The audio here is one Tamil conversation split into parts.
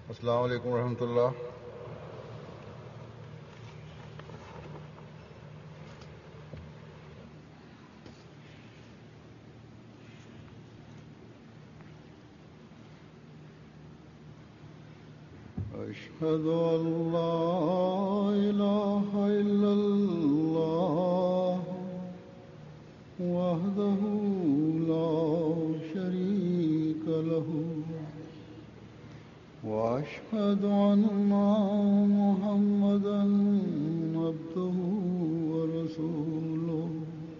अस्सलाम वालेकुम रहमतुल्लाह أشهد أن لا إله إلا الله وحده لا شريك له وأشهد أن محمدا عبده ورسوله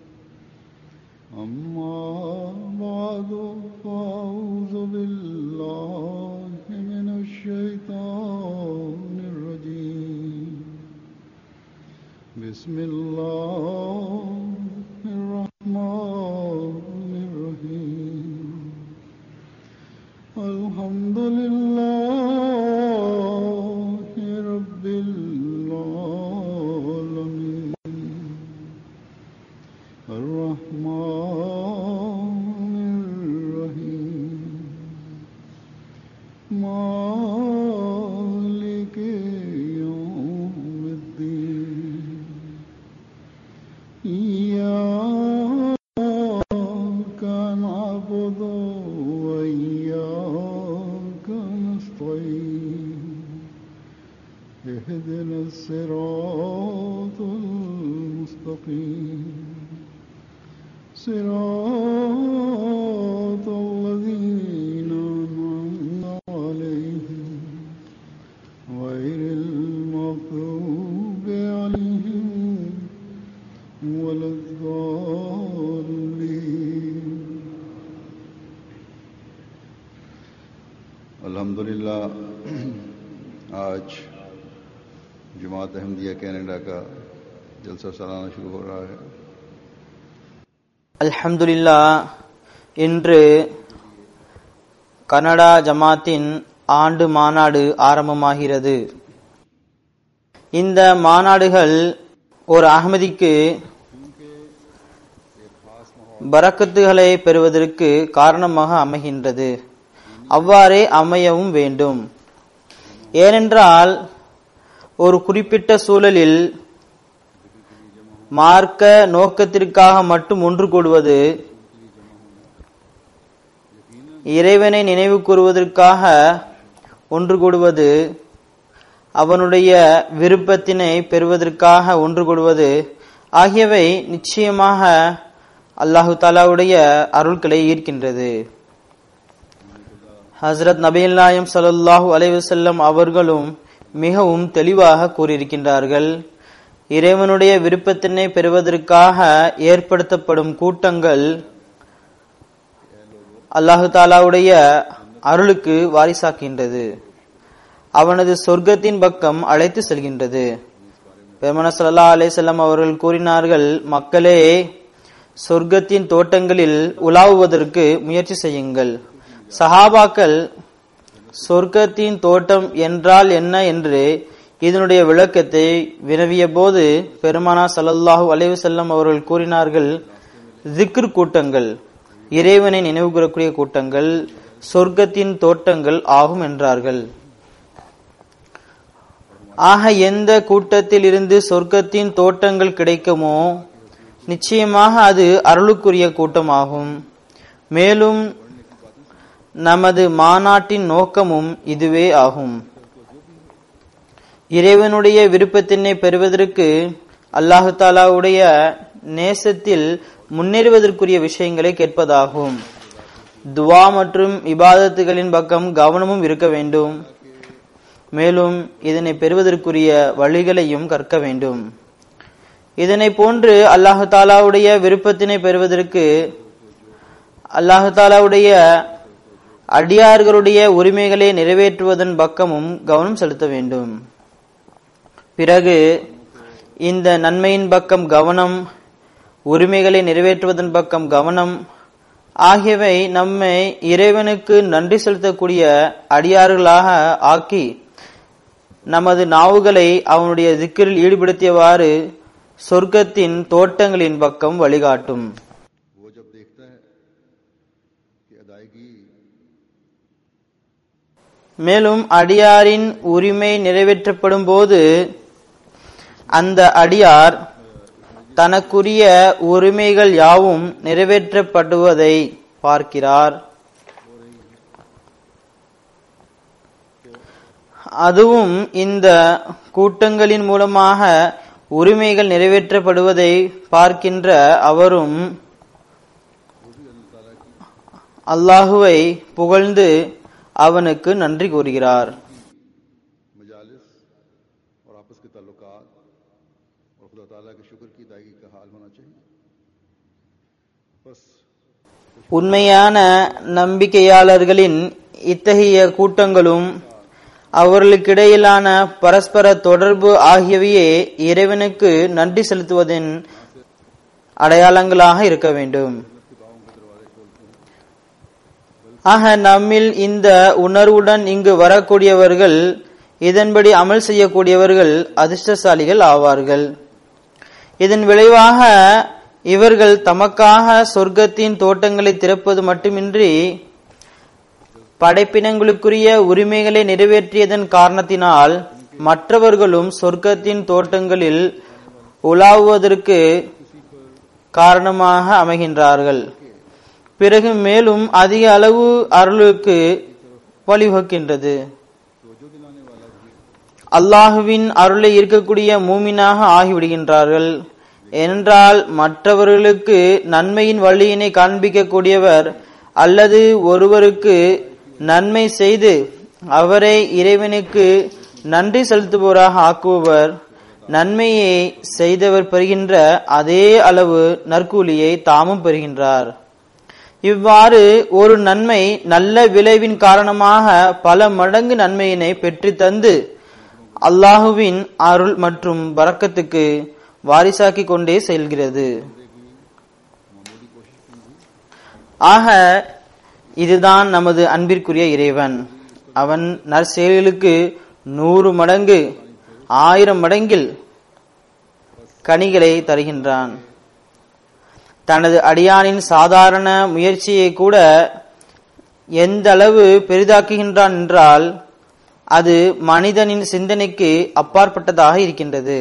أما بعد فأعوذ بالله من الشيطان الرجيم بسم الله الرحمن الرحيم الحمد لله رب العالمين الرحمن الرحيم مالك يوم الدين إياك نعبد وإياك نستعين اهدنا الصراط المستقيم صراط الذين أنعمت عليهم غير المغضوب عليهم ولا الضالين अल्हम्दुलिल्लाह आज जमात अहमदिया कनाडा का जलसा सालाना शुरू हो रहा है அல்ஹம்துலில்லா இன்று கனடா ஜமாத்தின் ஆண்டு மாநாடு ஆரம்பமாகிறது இந்த மாநாடுகள் ஒரு அகமதிக்கு பரக்கத்துகளை பெறுவதற்கு காரணமாக அமைகின்றது அவ்வாறே அமையவும் வேண்டும் ஏனென்றால் ஒரு குறிப்பிட்ட சூழலில் மார்க்க நோக்கத்திற்காக மட்டும் ஒன்று கூடுவது இறைவனை நினைவு கூறுவதற்காக ஒன்று கூடுவது அவனுடைய விருப்பத்தினை பெறுவதற்காக ஒன்று கூடுவது ஆகியவை நிச்சயமாக அல்லாஹு தாலாவுடைய அருள்களை ஈர்க்கின்றது ஹசரத் நபீல் நாயம் சல்லாஹூ அலைவசல்லம் அவர்களும் மிகவும் தெளிவாக கூறியிருக்கின்றார்கள் இறைவனுடைய விருப்பத்தினை பெறுவதற்காக ஏற்படுத்தப்படும் கூட்டங்கள் அல்லாஹு தாலாவுடைய அருளுக்கு வாரிசாக்கின்றது அவனது சொர்க்கத்தின் பக்கம் அழைத்து செல்கின்றது பெருமன சல்லா அலிசல்லாம் அவர்கள் கூறினார்கள் மக்களே சொர்க்கத்தின் தோட்டங்களில் உலாவுவதற்கு முயற்சி செய்யுங்கள் சஹாபாக்கள் சொர்க்கத்தின் தோட்டம் என்றால் என்ன என்று இதனுடைய விளக்கத்தை வினவிய போது பெருமானா சல்லல்லாஹூ அலைவு செல்லம் அவர்கள் கூறினார்கள் திக்ர் கூட்டங்கள் இறைவனை நினைவு கூறக்கூடிய கூட்டங்கள் சொர்க்கத்தின் தோட்டங்கள் ஆகும் என்றார்கள் ஆக எந்த கூட்டத்தில் இருந்து சொர்க்கத்தின் தோட்டங்கள் கிடைக்குமோ நிச்சயமாக அது அருளுக்குரிய கூட்டமாகும் மேலும் நமது மாநாட்டின் நோக்கமும் இதுவே ஆகும் இறைவனுடைய விருப்பத்தினை பெறுவதற்கு அல்லாஹு தாலாவுடைய நேசத்தில் முன்னேறுவதற்குரிய விஷயங்களை கேட்பதாகும் துவா மற்றும் இபாதத்துகளின் பக்கம் கவனமும் இருக்க வேண்டும் மேலும் இதனை பெறுவதற்குரிய வழிகளையும் கற்க வேண்டும் இதனை போன்று அல்லாஹு தாலாவுடைய விருப்பத்தினை பெறுவதற்கு அல்லாஹு தாலாவுடைய அடியார்களுடைய உரிமைகளை நிறைவேற்றுவதன் பக்கமும் கவனம் செலுத்த வேண்டும் பிறகு இந்த நன்மையின் பக்கம் கவனம் உரிமைகளை நிறைவேற்றுவதன் பக்கம் கவனம் ஆகியவை நம்மை இறைவனுக்கு நன்றி செலுத்தக்கூடிய அடியார்களாக ஆக்கி நமது நாவுகளை அவனுடைய திக்கிரில் ஈடுபடுத்தியவாறு சொர்க்கத்தின் தோட்டங்களின் பக்கம் வழிகாட்டும் वो जब देखता है कि अदायगी மேலும் அடியாரின் உரிமை நிறைவேற்றப்படும் போது அந்த அடியார் தனக்குரிய உரிமைகள் யாவும் நிறைவேற்றப்படுவதை பார்க்கிறார் அதுவும் இந்த கூட்டங்களின் மூலமாக உரிமைகள் நிறைவேற்றப்படுவதை பார்க்கின்ற அவரும் அல்லாஹுவை புகழ்ந்து அவனுக்கு நன்றி கூறுகிறார் मजालिस और आपस के ताल्लुकात और खुदा ताला के शुक्र की अदायगी का हाल होना चाहिए बस உண்மையான நம்பிக்கையாளர்களின் இத்தகைய கூட்டங்களும் அவர்களுக்கிடையிலான பரஸ்பர தொடர்பு ஆகியவையே இறைவனுக்கு நன்றி செலுத்துவதின் அடையாளங்களாக இருக்க வேண்டும் ஆக நம்மில் இந்த உணர்வுடன் இங்கு வரக்கூடியவர்கள் இதன்படி அமல் செய்யக்கூடியவர்கள் அதிர்ஷ்டசாலிகள் ஆவார்கள் இதன் விளைவாக இவர்கள் தமக்காக சொர்க்கத்தின் தோட்டங்களை திறப்பது மட்டுமின்றி படைப்பினங்களுக்குரிய உரிமைகளை நிறைவேற்றியதன் காரணத்தினால் மற்றவர்களும் சொர்க்கத்தின் தோட்டங்களில் உலாவுவதற்கு காரணமாக அமைகின்றார்கள் பிறகு மேலும் அதிக அளவு அருளுக்கு வழிவகுக்கின்றது அல்லாஹுவின் அருளை இருக்கக்கூடிய மூமினாக ஆகிவிடுகின்றார்கள் என்றால் மற்றவர்களுக்கு நன்மையின் வழியினை காண்பிக்கக்கூடியவர் அல்லது ஒருவருக்கு நன்மை செய்து அவரை இறைவனுக்கு நன்றி செலுத்துபவராக ஆக்குபவர் நன்மையை செய்தவர் பெறுகின்ற அதே அளவு நற்கூலியை தாமும் பெறுகின்றார் இவ்வாறு ஒரு நன்மை நல்ல விளைவின் காரணமாக பல மடங்கு நன்மையினை பெற்று தந்து அல்லாஹுவின் அருள் மற்றும் பறக்கத்துக்கு வாரிசாக்கி கொண்டே செல்கிறது ஆக இதுதான் நமது அன்பிற்குரிய இறைவன் அவன் நற்செயல்களுக்கு நூறு மடங்கு ஆயிரம் மடங்கில் கனிகளை தருகின்றான் தனது அடியானின் சாதாரண முயற்சியை கூட எந்த அளவு பெரிதாக்குகின்றான் என்றால் அது மனிதனின் சிந்தனைக்கு அப்பாற்பட்டதாக இருக்கின்றது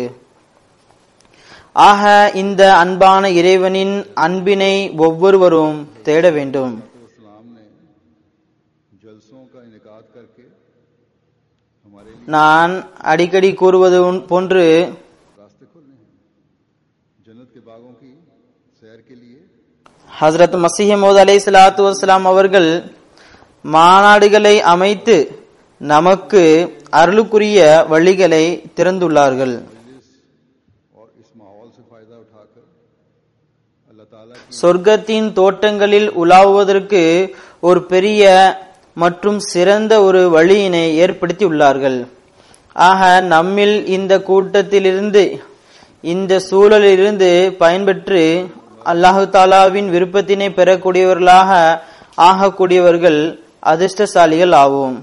ஆக இந்த அன்பான இறைவனின் அன்பினை ஒவ்வொருவரும் தேட வேண்டும் इस्लाम ने जलसों का इनकाद करके हमारे लिए நான் அடிக்கடி கூறுவது உன்- போன்று रास्ते खोलने हैं जन्नत के बागों की सैर के लिए ஹசரத் மசிஹமோத் அலை சலாத்து வசலாம் அவர்கள் மாநாடுகளை அமைத்து நமக்கு அருளுக்குரிய வழிகளை திறந்துள்ளார்கள் और इस माहौल से फायदा उठाकर अल्लाह ताला की சொர்க்கத்தின் தோட்டங்களில் உலாவுவதற்கு ஒரு பெரிய மற்றும் சிறந்த ஒரு வழியினை ஏற்படுத்தி உள்ளார்கள் ஆக நம்மில் இந்த கூட்டத்திலிருந்து இந்த சூழலிலிருந்து பயன்பெற்று அல்லாஹு தாலாவின் விருப்பத்தினை பெறக்கூடியவர்களாக ஆகக்கூடியவர்கள் அதிர்ஷ்டசாலிகள் ஆவோம்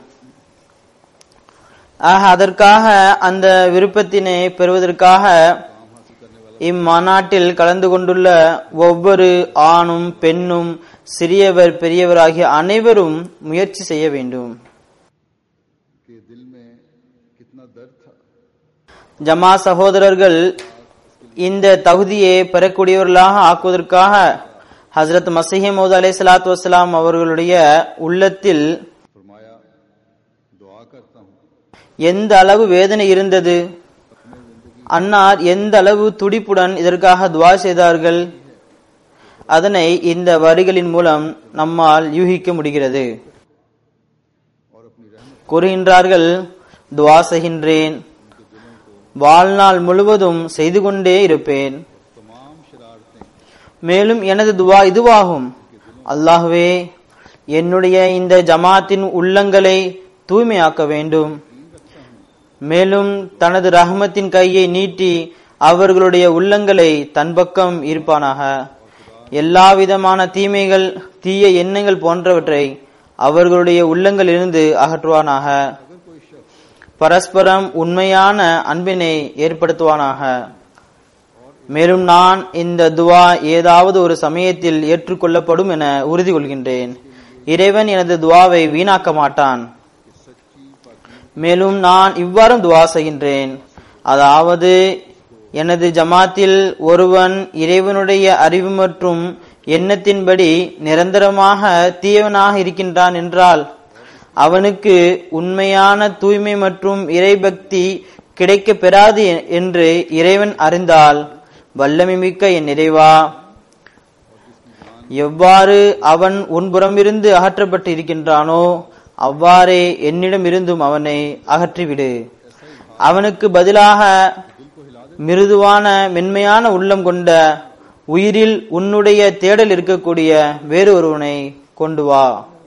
ஆக அதற்காக அந்த விருப்பத்தினை பெறுவதற்காக இம்மாநாட்டில் கலந்து கொண்டுள்ள ஒவ்வொரு ஆணும் பெண்ணும் சிறியவர் பெரியவர் ஆகிய அனைவரும் முயற்சி செய்ய வேண்டும் के दिल में कितना दर्द था ஜமா சகோதரர்கள் இந்த தகுதியை பெறக்கூடியவர்களாக ஆக்குவதற்காக ஹசரத் மசீஹமூத் அலை சலாத்து வசலாம் அவர்களுடைய உள்ளத்தில் फरमाया दुआ करता हूँ எந்த அளவு வேதனை இருந்தது அன்னார் எந்த அளவு துடிப்புடன் இதற்காக துவா செய்தார்கள் அதனை இந்த வரிகளின் மூலம் நம்மால் யூகிக்க முடிகிறது और अपनी रहमत கூறுகின்றார்கள் துவா செய்கின்றேன் வாழ்நாள் முழுவதும் செய்து கொண்டே இருப்பேன் तमाम शरारतें மேலும் எனது துவா இதுவாகும் அல்லாஹ்வே என்னுடைய இந்த ஜமாத்தின் உள்ளங்களை தூய்மையாக்க வேண்டும் மேலும் தனது ரஹமத்தின் கையை நீட்டி அவர்களுடைய உள்ளங்களை தன் பக்கம் ஈர்ப்பானாக எல்லா விதமான தீமைகள் தீய எண்ணங்கள் போன்றவற்றை அவர்களுடைய உள்ளங்களிலிருந்து அகற்றுவானாக பரஸ்பரம் உண்மையான அன்பினை ஏற்படுத்துவானாக மேலும் நான் இந்த துவா ஏதாவது ஒரு சமயத்தில் ஏற்றுக்கொள்ளப்படும் என உறுதி கொள்கின்றேன் இறைவன் எனது துவாவை வீணாக்க மாட்டான் மேலும் நான் இவ்வாறும் துவா செய்கின்றேன் அதாவது எனது ஜமாத்தில் ஒருவன் இறைவனுடைய அறிவு மற்றும் எண்ணத்தின்படி நிரந்தரமாக தீயவனாக இருக்கின்றான் என்றால் அவனுக்கு உண்மையான தூய்மை மற்றும் இறைபக்தி கிடைக்க பெறாது என்று இறைவன் அறிந்தால் வல்லமை மிக்க என் நிறைவா எவ்வாறு அவன் உன்புறமிருந்து அகற்றப்பட்டு இருக்கின்றானோ அவ்வாறே என்னிடம் இருந்தும் அவனை அகற்றிவிடு அவனுக்கு பதிலாக மிருதுவான மென்மையான உள்ளம் கொண்ட உயிரில் உன்னுடைய தேடல் இருக்கக்கூடிய வேறு ஒருவனை கொண்டு வா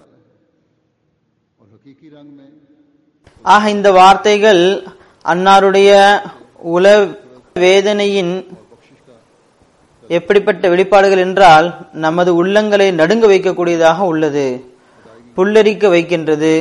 और हकीकी रंग में ஆக இந்த வார்த்தைகள் அன்னாருடைய உல வேதனையின் எப்படிப்பட்ட வெளிப்பாடுகள் என்றால் நமது உள்ளங்களை நடுங்க வைக்கக்கூடியதாக உள்ளது புல்லரிக்க வைக்கின்றது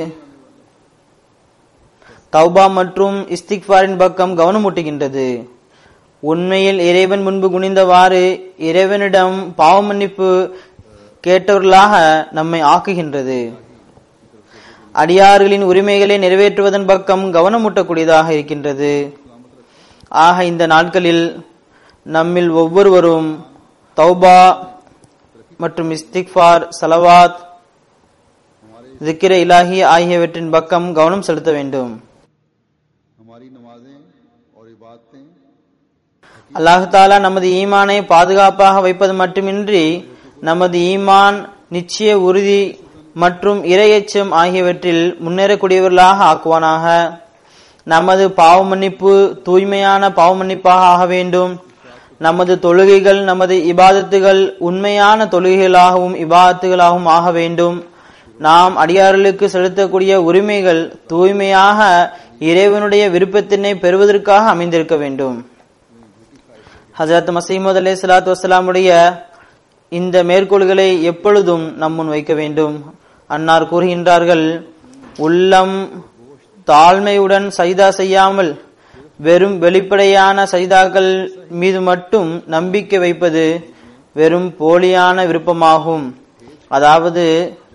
தௌபா மற்றும் இஸ்திக்பாரின் பக்கம் கவனமூட்டுகின்றது உண்மையில் இறைவன் முன்பு குனிந்தவாறு இறைவனிடம் பாவ மன்னிப்பு கேட்டவர்களாக நம்மை ஆக்குகின்றது அடியார்களின் உரிமைகளை நிறைவேற்றுவதன் பக்கம் கவனமூட்டக்கூடியதாக இருக்கின்றது ஆக இந்த நாட்களில் நம்மில் ஒவ்வொருவரும் தௌபா மற்றும் இஸ்திக்பார் சலவாத் திக்கிர இலாஹி ஆகியவற்றின் பக்கம் கவனம் செலுத்த வேண்டும் हमारी नमाजें और इबादतें அல்லாஹு தாலா நமது ஈமானை பாதுகாப்பாக வைப்பது மட்டுமின்றி நமது ஈமான் நிச்சய உறுதி மற்றும் இரையச்சம் ஆகியவற்றில் முன்னேறக்கூடியவர்களாக ஆக்குவானாக நமது பாவ மன்னிப்பு தூய்மையான பாவ மன்னிப்பாக ஆக வேண்டும் நமது தொழுகைகள் நமது இபாதத்துகள் உண்மையான தொழுகைகளாகவும் இபாதத்துகளாகவும் ஆக வேண்டும் நாம் அடியார்களுக்கு செலுத்தக்கூடிய உரிமைகள் தூய்மையாக இறைவனுடைய விருப்பத்தினை பெறுவதற்காக அமைந்திருக்க வேண்டும் ஹசரத் மசீமது அலி சலாத்து வசலாமுடைய இந்த மேற்கோள்களை எப்பொழுதும் நம்முன் வைக்க வேண்டும் அன்னார் கூறுகின்றார்கள் உள்ளம் தாழ்மையுடன் சைதா செய்யாமல் வெறும் வெளிப்படையான சைதாக்கள் மீது மட்டும் நம்பிக்கை வைப்பது வெறும் போலியான விருப்பமாகும் அதாவது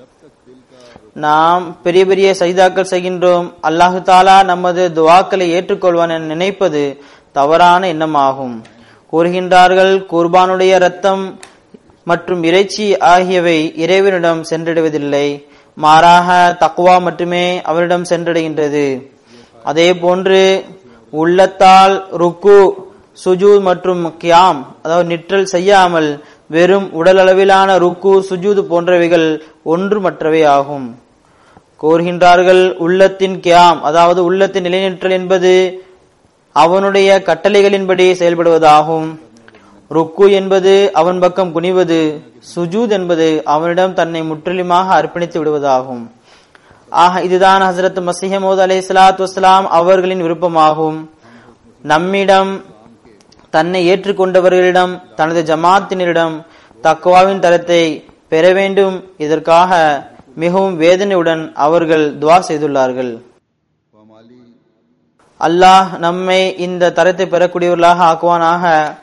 நாம் பெரிய பெரிய சைதாக்கள் செய்கின்றோம் அல்லாஹு தாலா நமது துவாக்களை ஏற்றுக்கொள்வான் என நினைப்பது தவறான எண்ணமாகும் கூறுகின்றார்கள் குர்பானுடைய ரத்தம் மற்றும் இறைச்சி ஆகியவை இறைவனிடம் சென்றடைவதில்லை மாறாக தக்குவா மட்டுமே அவரிடம் சென்றடைகின்றது அதே போன்று உள்ளத்தால் ருக்கு சுஜூத் மற்றும் கியாம் அதாவது நிற்றல் செய்யாமல் வெறும் உடல் அளவிலான ருக்கு சுஜூத் போன்றவைகள் ஒன்றுமற்றவை ஆகும் கோருகின்றார்கள் உள்ளத்தின் கியாம் அதாவது உள்ளத்தின் நிலைநிற்றல் என்பது அவனுடைய கட்டளைகளின்படி செயல்படுவதாகும் ருக்கு என்பது அவன் பக்கம் குனிவது சுஜூத் என்பது அவனிடம் தன்னை முற்றிலுமாக அர்ப்பணித்து விடுவதாகும் ஆக இதுதான் ஹசரத் மசிஹமோத் அலை சலாத்து வஸ்லாம் அவர்களின் விருப்பமாகும் நம்மிடம் தன்னை ஏற்றுக்கொண்டவர்களிடம் தனது ஜமாத்தினரிடம் தக்குவாவின் தரத்தை பெற வேண்டும் இதற்காக மிகவும் வேதனையுடன் அவர்கள் துவா செய்துள்ளார்கள் पामाली அல்லாஹ் நம்மை இந்த தரத்தை பெறக்கூடியவர்களாக ஆக்குவானாக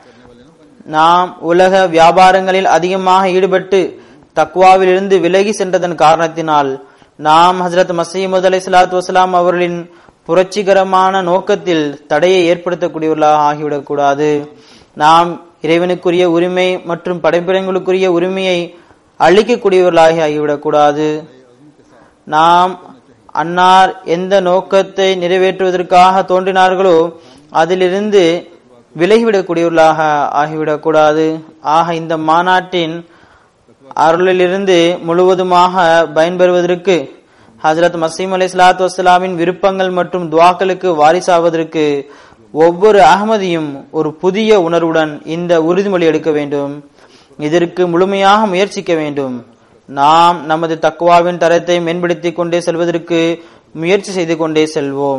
நாம் உலக வியாபாரங்களில் அதிகமாக ஈடுபட்டு தக்வாவிலிருந்து விலகி சென்றதன் காரணத்தினால் நாம் ஹசரத் மசீமது அலை சலாத்து வசலாம் அவர்களின் புரட்சிகரமான நோக்கத்தில் தடையை ஏற்படுத்தக்கூடியவர்களாக ஆகிவிடக்கூடாது நாம் இறைவனுக்குரிய உரிமை மற்றும் படைப்பிடங்களுக்குரிய உரிமையை அளிக்கக்கூடியவர்களாகி ஆகிவிடக்கூடாது நாம் அன்னார் எந்த நோக்கத்தை நிறைவேற்றுவதற்காக தோன்றினார்களோ அதிலிருந்து விலகிவிடக்கூடியவர்களாக ஆகிவிடக்கூடாது ஆக இந்த மாநாட்டின் அருளிலிருந்து முழுவதுமாக பயன்பெறுவதற்கு ஹஜரத் மசீம் அலி சலாத்து வசலாமின் விருப்பங்கள் மற்றும் துவாக்களுக்கு வாரிசாவதற்கு ஒவ்வொரு அகமதியும் ஒரு புதிய உணர்வுடன் இந்த உறுதிமொழி எடுக்க வேண்டும் இதற்கு முழுமையாக முயற்சிக்க வேண்டும் நாம் நமது தக்குவாவின் தரத்தை மேம்படுத்திக் கொண்டே செல்வதற்கு முயற்சி செய்து கொண்டே செல்வோம்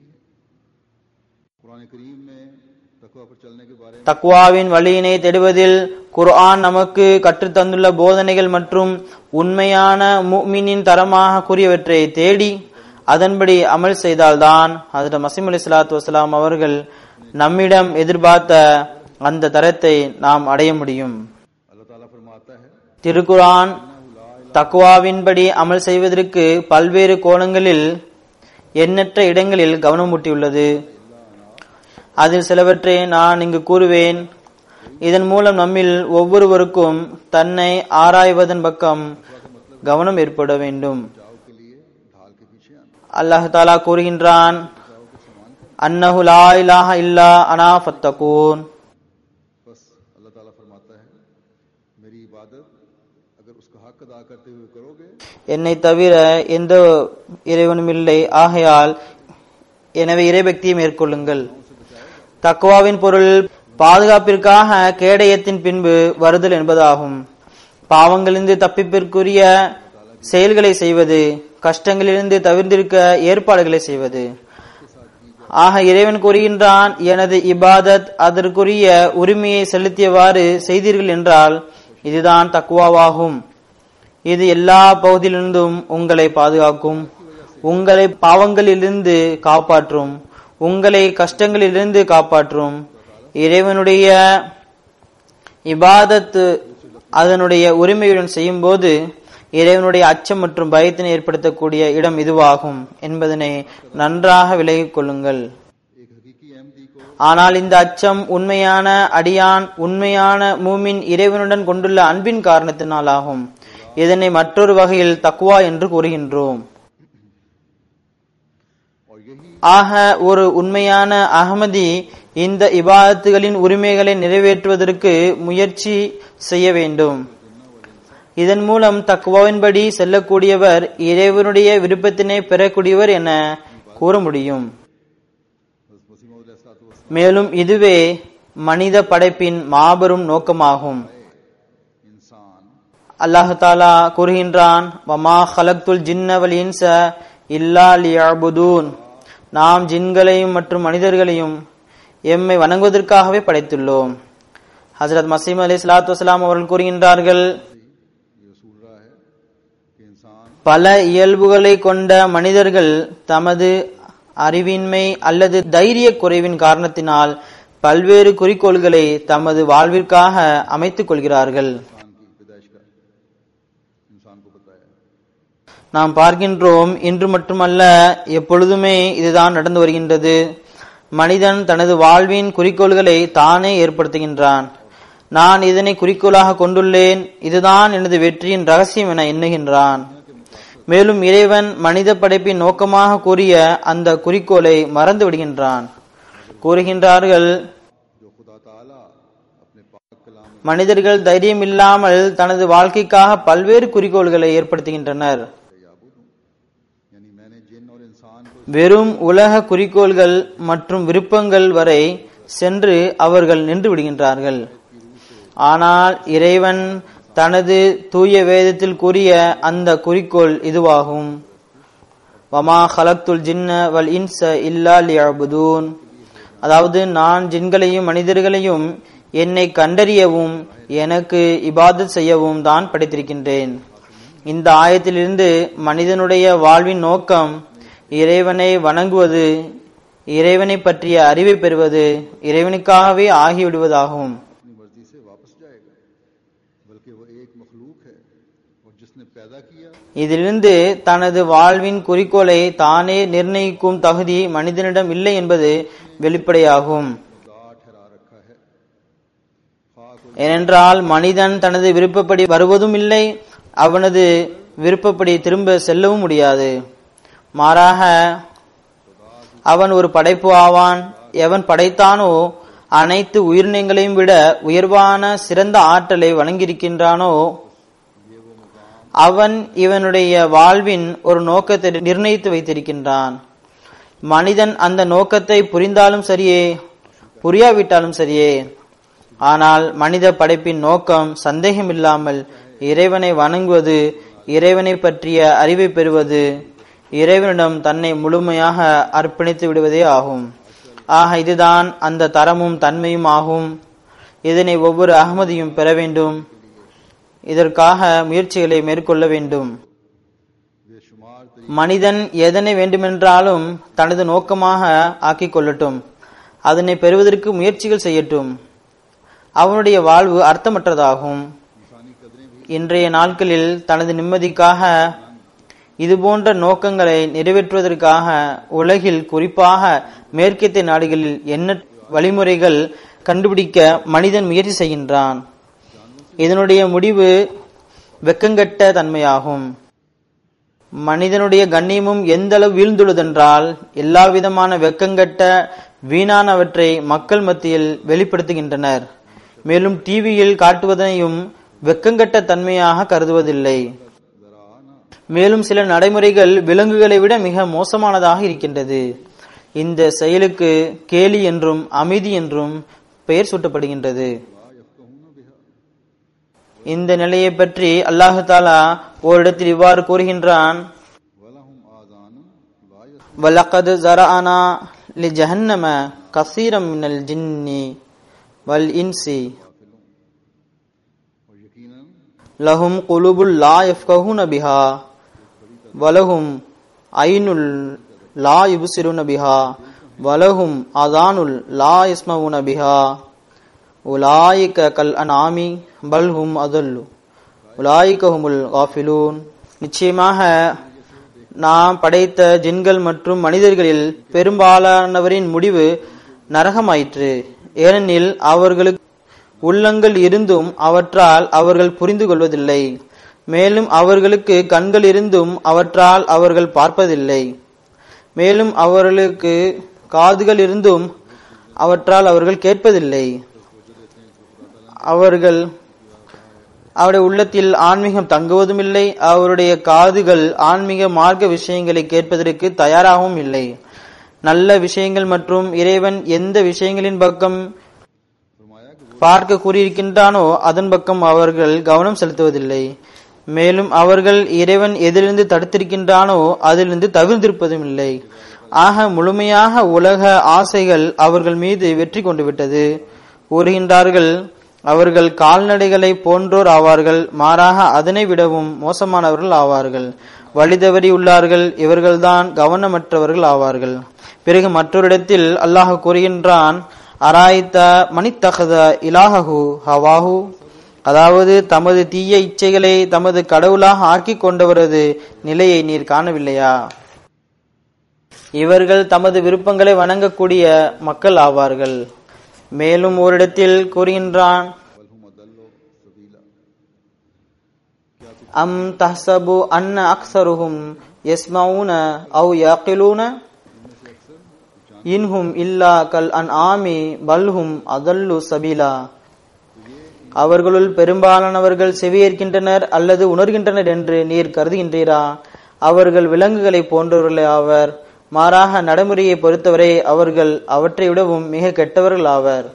कुरान करीम में तकवा पर चलने के बारे में தக்வாவின் வழியினை தேடுவதில் குர்ஆன் நமக்கு கற்றுத்தந்துள்ள போதனைகள் மற்றும் உண்மையான முஃமினின் தரமாக கூறியவற்றை தேடி அதன்படி அமல் செய்தால்தான் ஹஜரத் மசீம் அலி சலாத்து வசலாம் அவர்கள் நம்மிடம் எதிர்பார்த்த அந்த தரத்தை நாம் அடைய முடியும் अल्लाह ताला फरमाता है திருக்குரான் தக்குவாவின்படி அமல் செய்வதற்கு பல்வேறு கோணங்களில் எண்ணற்ற இடங்களில் கவனமூட்டியுள்ளது அதில் சிலவற்றை நான் இங்கு கூறுவேன் இதன் மூலம் நம்மில் ஒவ்வொருவருக்கும் தன்னை ஆராய்வதன் பக்கம் கவனம் ஏற்பட வேண்டும் जाओ के लिए ढाल के पीछे आना அல்லாஹ் தாலா கூறுகின்றான் அன்னஹு லா இலாஹ இல்லா அனா ஃபத்தகூன் बस अल्लाह ताला फरमाता है मेरी इबादत अगर उसका हक अदा करते हुए करोगे என்னை தவிர எந்த இறைவனும் இல்லை ஆகையால் எனவே இறைபக்தியை மேற்கொள்ளுங்கள் தக்குவாவின் பொருள் பாதுகாப்பிற்காக கேடயத்தின் பின்பு வருதல் என்பதாகும் பாவங்களிலிருந்து தப்பிப்பிற்குரிய செயல்களை செய்வது கஷ்டங்களிலிருந்து தவிர்ந்திருக்க ஏற்பாடுகளை செய்வது ஆக இறைவன் கூறுகின்றான் எனது இபாதத் அதற்குரிய உரிமையை செலுத்தியவாறு செய்தீர்கள் என்றால் இதுதான் தக்குவாவாகும் இது எல்லா பகுதியிலிருந்தும் உங்களை பாதுகாக்கும் உங்களை பாவங்களிலிருந்து காப்பாற்றும் உங்களை கஷ்டங்களிலிருந்து காப்பாற்றும் இறைவனுடைய இபாதத்து அதனுடைய உரிமையுடன் செய்யும்போது இறைவனுடைய அச்சம் மற்றும் பயத்தினை ஏற்படுத்தக்கூடிய இடம் இதுவாகும் என்பதனை நன்றாக விலகிக் கொள்ளுங்கள் एक हकीकी अहमदी को ஆனால் இந்த அச்சம் உண்மையான அடியான் உண்மையான மூமின் இறைவனுடன் கொண்டுள்ள அன்பின் காரணத்தினாலாகும் இதனை மற்றொரு வகையில் தக்குவா என்று கூறுகின்றோம் और यही ஆக ஒரு உண்மையான அகமதி இந்த இபாதத்துகளின் உரிமைகளை நிறைவேற்றுவதற்கு முயற்சி செய்ய வேண்டும் இதன் மூலம் தக்குவாவின்படி செல்லக்கூடியவர் இறைவனுடைய விருப்பத்தினை பெறக்கூடியவர் என கூற முடியும் मसीह मौद மேலும் இதுவே மனித படைப்பின் மாபெரும் நோக்கமாகும் इंसान அல்லாஹு தாலா கூறுகின்றான் வமா ஹலக்துல் ஜின்னவல் இன்ச இல்லா லியஅபுதூன் நாம் ஜின்களையும் மற்றும் மனிதர்களையும் எம்மை வணங்குவதற்காகவே படைத்துள்ளோம் ஹஜரத் மசீம் அலி சலாத்து வசலாம் அவர்கள் கூறுகின்றார்கள் ये सूल रहा है कि इंसान பல இயல்புகளை கொண்ட மனிதர்கள் தமது அறிவின்மை அல்லது தைரிய குறைவின் காரணத்தினால் பல்வேறு குறிக்கோள்களை தமது வாழ்விற்காக அமைத்துக் கொள்கிறார்கள் इंसान की पैदाइश का इंसान को बताया நாம் பார்க்கின்றோம் இன்று மட்டுமல்ல எப்பொழுதுமே இதுதான் நடந்து வருகின்றது மனிதன் தனது வாழ்வின் குறிக்கோள்களை தானே ஏற்படுத்துகின்றான் நான் இதனை குறிக்கோளாக கொண்டுள்ளேன் இதுதான் எனது வெற்றியின் ரகசியம் என எண்ணுகின்றான் மேலும் இறைவன் மனித படைப்பின் நோக்கமாக கூறிய அந்த குறிக்கோளை மறந்து விடுகின்றான் கூறுகின்றார்கள் जो खुदा ताला अपने पाक कलाम में மனிதர்கள் தைரியம் இல்லாமல் தனது வாழ்க்கைக்காக பல்வேறு குறிக்கோள்களை ஏற்படுத்துகின்றனர் याबुद हूँ यानी मैंने जिन और इंसान को வெறும் உலக குறிக்கோள்கள் மற்றும் விருப்பங்கள் வரை சென்று அவர்கள் நின்று விடுகின்றார்கள் ஆனால் இறைவன் தனது தூய வேதத்தில் கூறிய அந்த குறிக்கோள் இதுவாகும் வமா ஹலக்துல் ஜின்ன வல் இன்ச இல்லா லியஅபுதூன் அதாவது நான் ஜின்களையும் மனிதர்களையும் என்னை கண்டறியவும் எனக்கு இபாதத் செய்யவும் தான் படைத்திருக்கின்றேன் இந்த ஆயத்திலிருந்து மனிதனுடைய வாழ்வின் நோக்கம் இறைவனை வணங்குவது இறைவனை பற்றிய அறிவை பெறுவது இறைவனுக்காகவே ஆகிவிடுவதாகும் अपनी मर्जी से वापस जाएगा बल्कि वो एक मखलूक है और जिसने पैदा किया இதிலிருந்து தனது வாழ்வின் குறிக்கோளை தானே நிர்ணயிக்கும் தகுதி மனிதனிடம் இல்லை என்பது வெளிப்படையாகும் खुदा ठहरा रखा है खा कोई ஏனென்றால் மனிதன் தனது விருப்பப்படி வருவதும் இல்லை அவனது விருப்பப்படி திரும்ப செல்லவும் முடியாது மாறாக அவன் ஒரு படைப்பு ஆவான் எவன் படைத்தானோ அனைத்து உயிரினங்களையும் விட உயர்வான சிறந்த ஆற்றலை வழங்கியிருக்கின்றானோ அவன் இவனுடைய வாழ்வின் ஒரு நோக்கத்தை நிர்ணயித்து வைத்திருக்கின்றான் மனிதன் அந்த நோக்கத்தை புரிந்தாலும் சரியே புரியாவிட்டாலும் சரியே ஆனால் மனித படைப்பின் நோக்கம் சந்தேகமில்லாமல் இறைவனை வணங்குவது இறைவனை பற்றிய அறிவை பெறுவது இறைவனிடம் தன்னை முழுமையாக அர்ப்பணித்து விடுவதே ஆகும் ஆக இதுதான் அந்த தரமும் தன்மையும் ஆகும் இதனை ஒவ்வொரு அகமதியும் பெற வேண்டும் இதற்காக முயற்சிகளை மேற்கொள்ள வேண்டும் बेशुमार மனிதன் எதனை வேண்டுமென்றாலும் தனது நோக்கமாக ஆக்கிக் கொள்ளட்டும் அதனை பெறுவதற்கு முயற்சிகள் செய்யட்டும் அவனுடைய வாழ்வு அர்த்தமற்றதாகும் इंसानी कदरें भी இன்றைய நாட்களில் தனது நிம்மதிக்காக இதுபோன்ற நோக்கங்களை நிறைவேற்றுவதற்காக உலகில் குறிப்பாக மேற்கத்திய நாடுகளில் என்ன வழிமுறைகள் கண்டுபிடிக்க மனிதன் முயற்சி செய்கின்றான் இதனுடைய முடிவு வெக்கங்கெட்ட தன்மையாகும் மனிதனுடைய கண்ணியமும் எந்த அளவு வீழ்ந்துள்ளதென்றால் எல்லா விதமான வெக்கங்கெட்ட வீணானவற்றை மக்கள் மத்தியில் வெளிப்படுத்துகின்றனர் மேலும் டிவியில் காட்டுவதையும் வெக்கங்கெட்ட தன்மையாக கருதுவதில்லை மேலும் சில நடைமுறைகள் விலங்குகளை விட மிக மோசமானதாக இருக்கின்றது இந்த செயலுக்கு கேலி என்றும் அமைதி என்றும் பெயர் சூட்டப்படுகின்றது இந்த நிலையை பற்றி அல்லாஹு தாலா ஓரிடத்தில் இவ்வாறு கூறுகின்றான் वलहुम आजान ला यस வலக்கது ஜரஅனா லி ஜஹன்னம கசீரம் மினல் ஜின்னி வல் இன்சி और यकीनन லஹும் குலுபுல் லா யஃப்கஹூன பிஹா வலஹும் ஐனுல் லா யுப்சிருன பிஹா வலஹும் அதானுல் லா யஸ்மவுன பிஹா உலாயிக கல் அனாமி பல்ஹும் அதல்லு உலாயிக ஹுமுல் காஃபிலூன் நிச்சயமாக நாம் படைத்த ஜின்கள் மற்றும் மனிதர்களில் பெரும்பாலானவரின் முடிவு நரகமாயிற்று ஏனெனில் அவர்களுக்கு உள்ளங்கள் இருந்தும் அவற்றால் அவர்கள் புரிந்து கொள்வதில்லை மேலும் அவர்களுக்கு கண்கள் இருந்தும் அவற்றால் அவர்கள் பார்ப்பதில்லை மேலும் அவர்களுக்கு காதுகள் இருந்தும் அவற்றால் அவர்கள் கேட்பதில்லை அவர்கள் அவருடைய உள்ளத்தில் ஆன்மீகம் தங்குவதும் இல்லை அவருடைய காதுகள் ஆன்மீக மார்க்க விஷயங்களை கேட்பதற்கு தயாராகவும் இல்லை நல்ல விஷயங்கள் மற்றும் இறைவன் எந்த விஷயங்களின் பக்கம் फरमाया कि பார்க்க கூறியிருக்கின்றானோ அதன் பக்கம் அவர்கள் கவனம் செலுத்துவதில்லை மேலும் அவர்கள் இறைவன் எதிலிருந்து தடுத்திருக்கின்றானோ அதிலிருந்து தவிர்ந்திருப்பதும் இல்லை ஆக முழுமையாக உலக ஆசைகள் அவர்கள் மீது வெற்றி கொண்டு விட்டது கூறுகின்றார்கள் அவர்கள் கால்நடைகளை போன்றோர் ஆவார்கள் மாறாக அதனை விடவும் மோசமானவர்கள் ஆவார்கள் வழிதவறி உள்ளார்கள் இவர்கள்தான் கவனமற்றவர்கள் ஆவார்கள் பிறகு மற்றொரு இடத்தில் அல்லாஹ் கூறுகின்றான் அராய்த்த மணித்தகத இலாஹு ஹவாஹு அதாவது தமது தீய இச்சைகளை தமது கடவுளாக ஆக்கிக் கொண்டவரது நிலையை நீர் காணவில்லையா இவர்கள் தமது விருப்பங்களை வணங்கக்கூடிய மக்கள் ஆவார்கள் மேலும் ஓரிடத்தில் கூறுகின்றான் वलहुम अदल्लो सबीला அம் தஹ்சபு அன்ன அக்ஸருஹும் யஸ்மவுன அவு யாக்கிலூன இன்ஹும் இல்லா கல் அன் ஆமி பல்ஹும் அதல்லு சபீலா அவர்களுள் பெரும்பாலானவர்கள் செவியேற்கின்றனர் அல்லது உணர்கின்றனர் என்று நீர் கருதுகின்றீரா அவர்கள் விலங்குகளை போன்றவர்களே ஆவர் மாறாக நடைமுறையை பொறுத்தவரை அவர்கள் அவற்றை விடவும் மிக கெட்டவர்கள் ஆவர்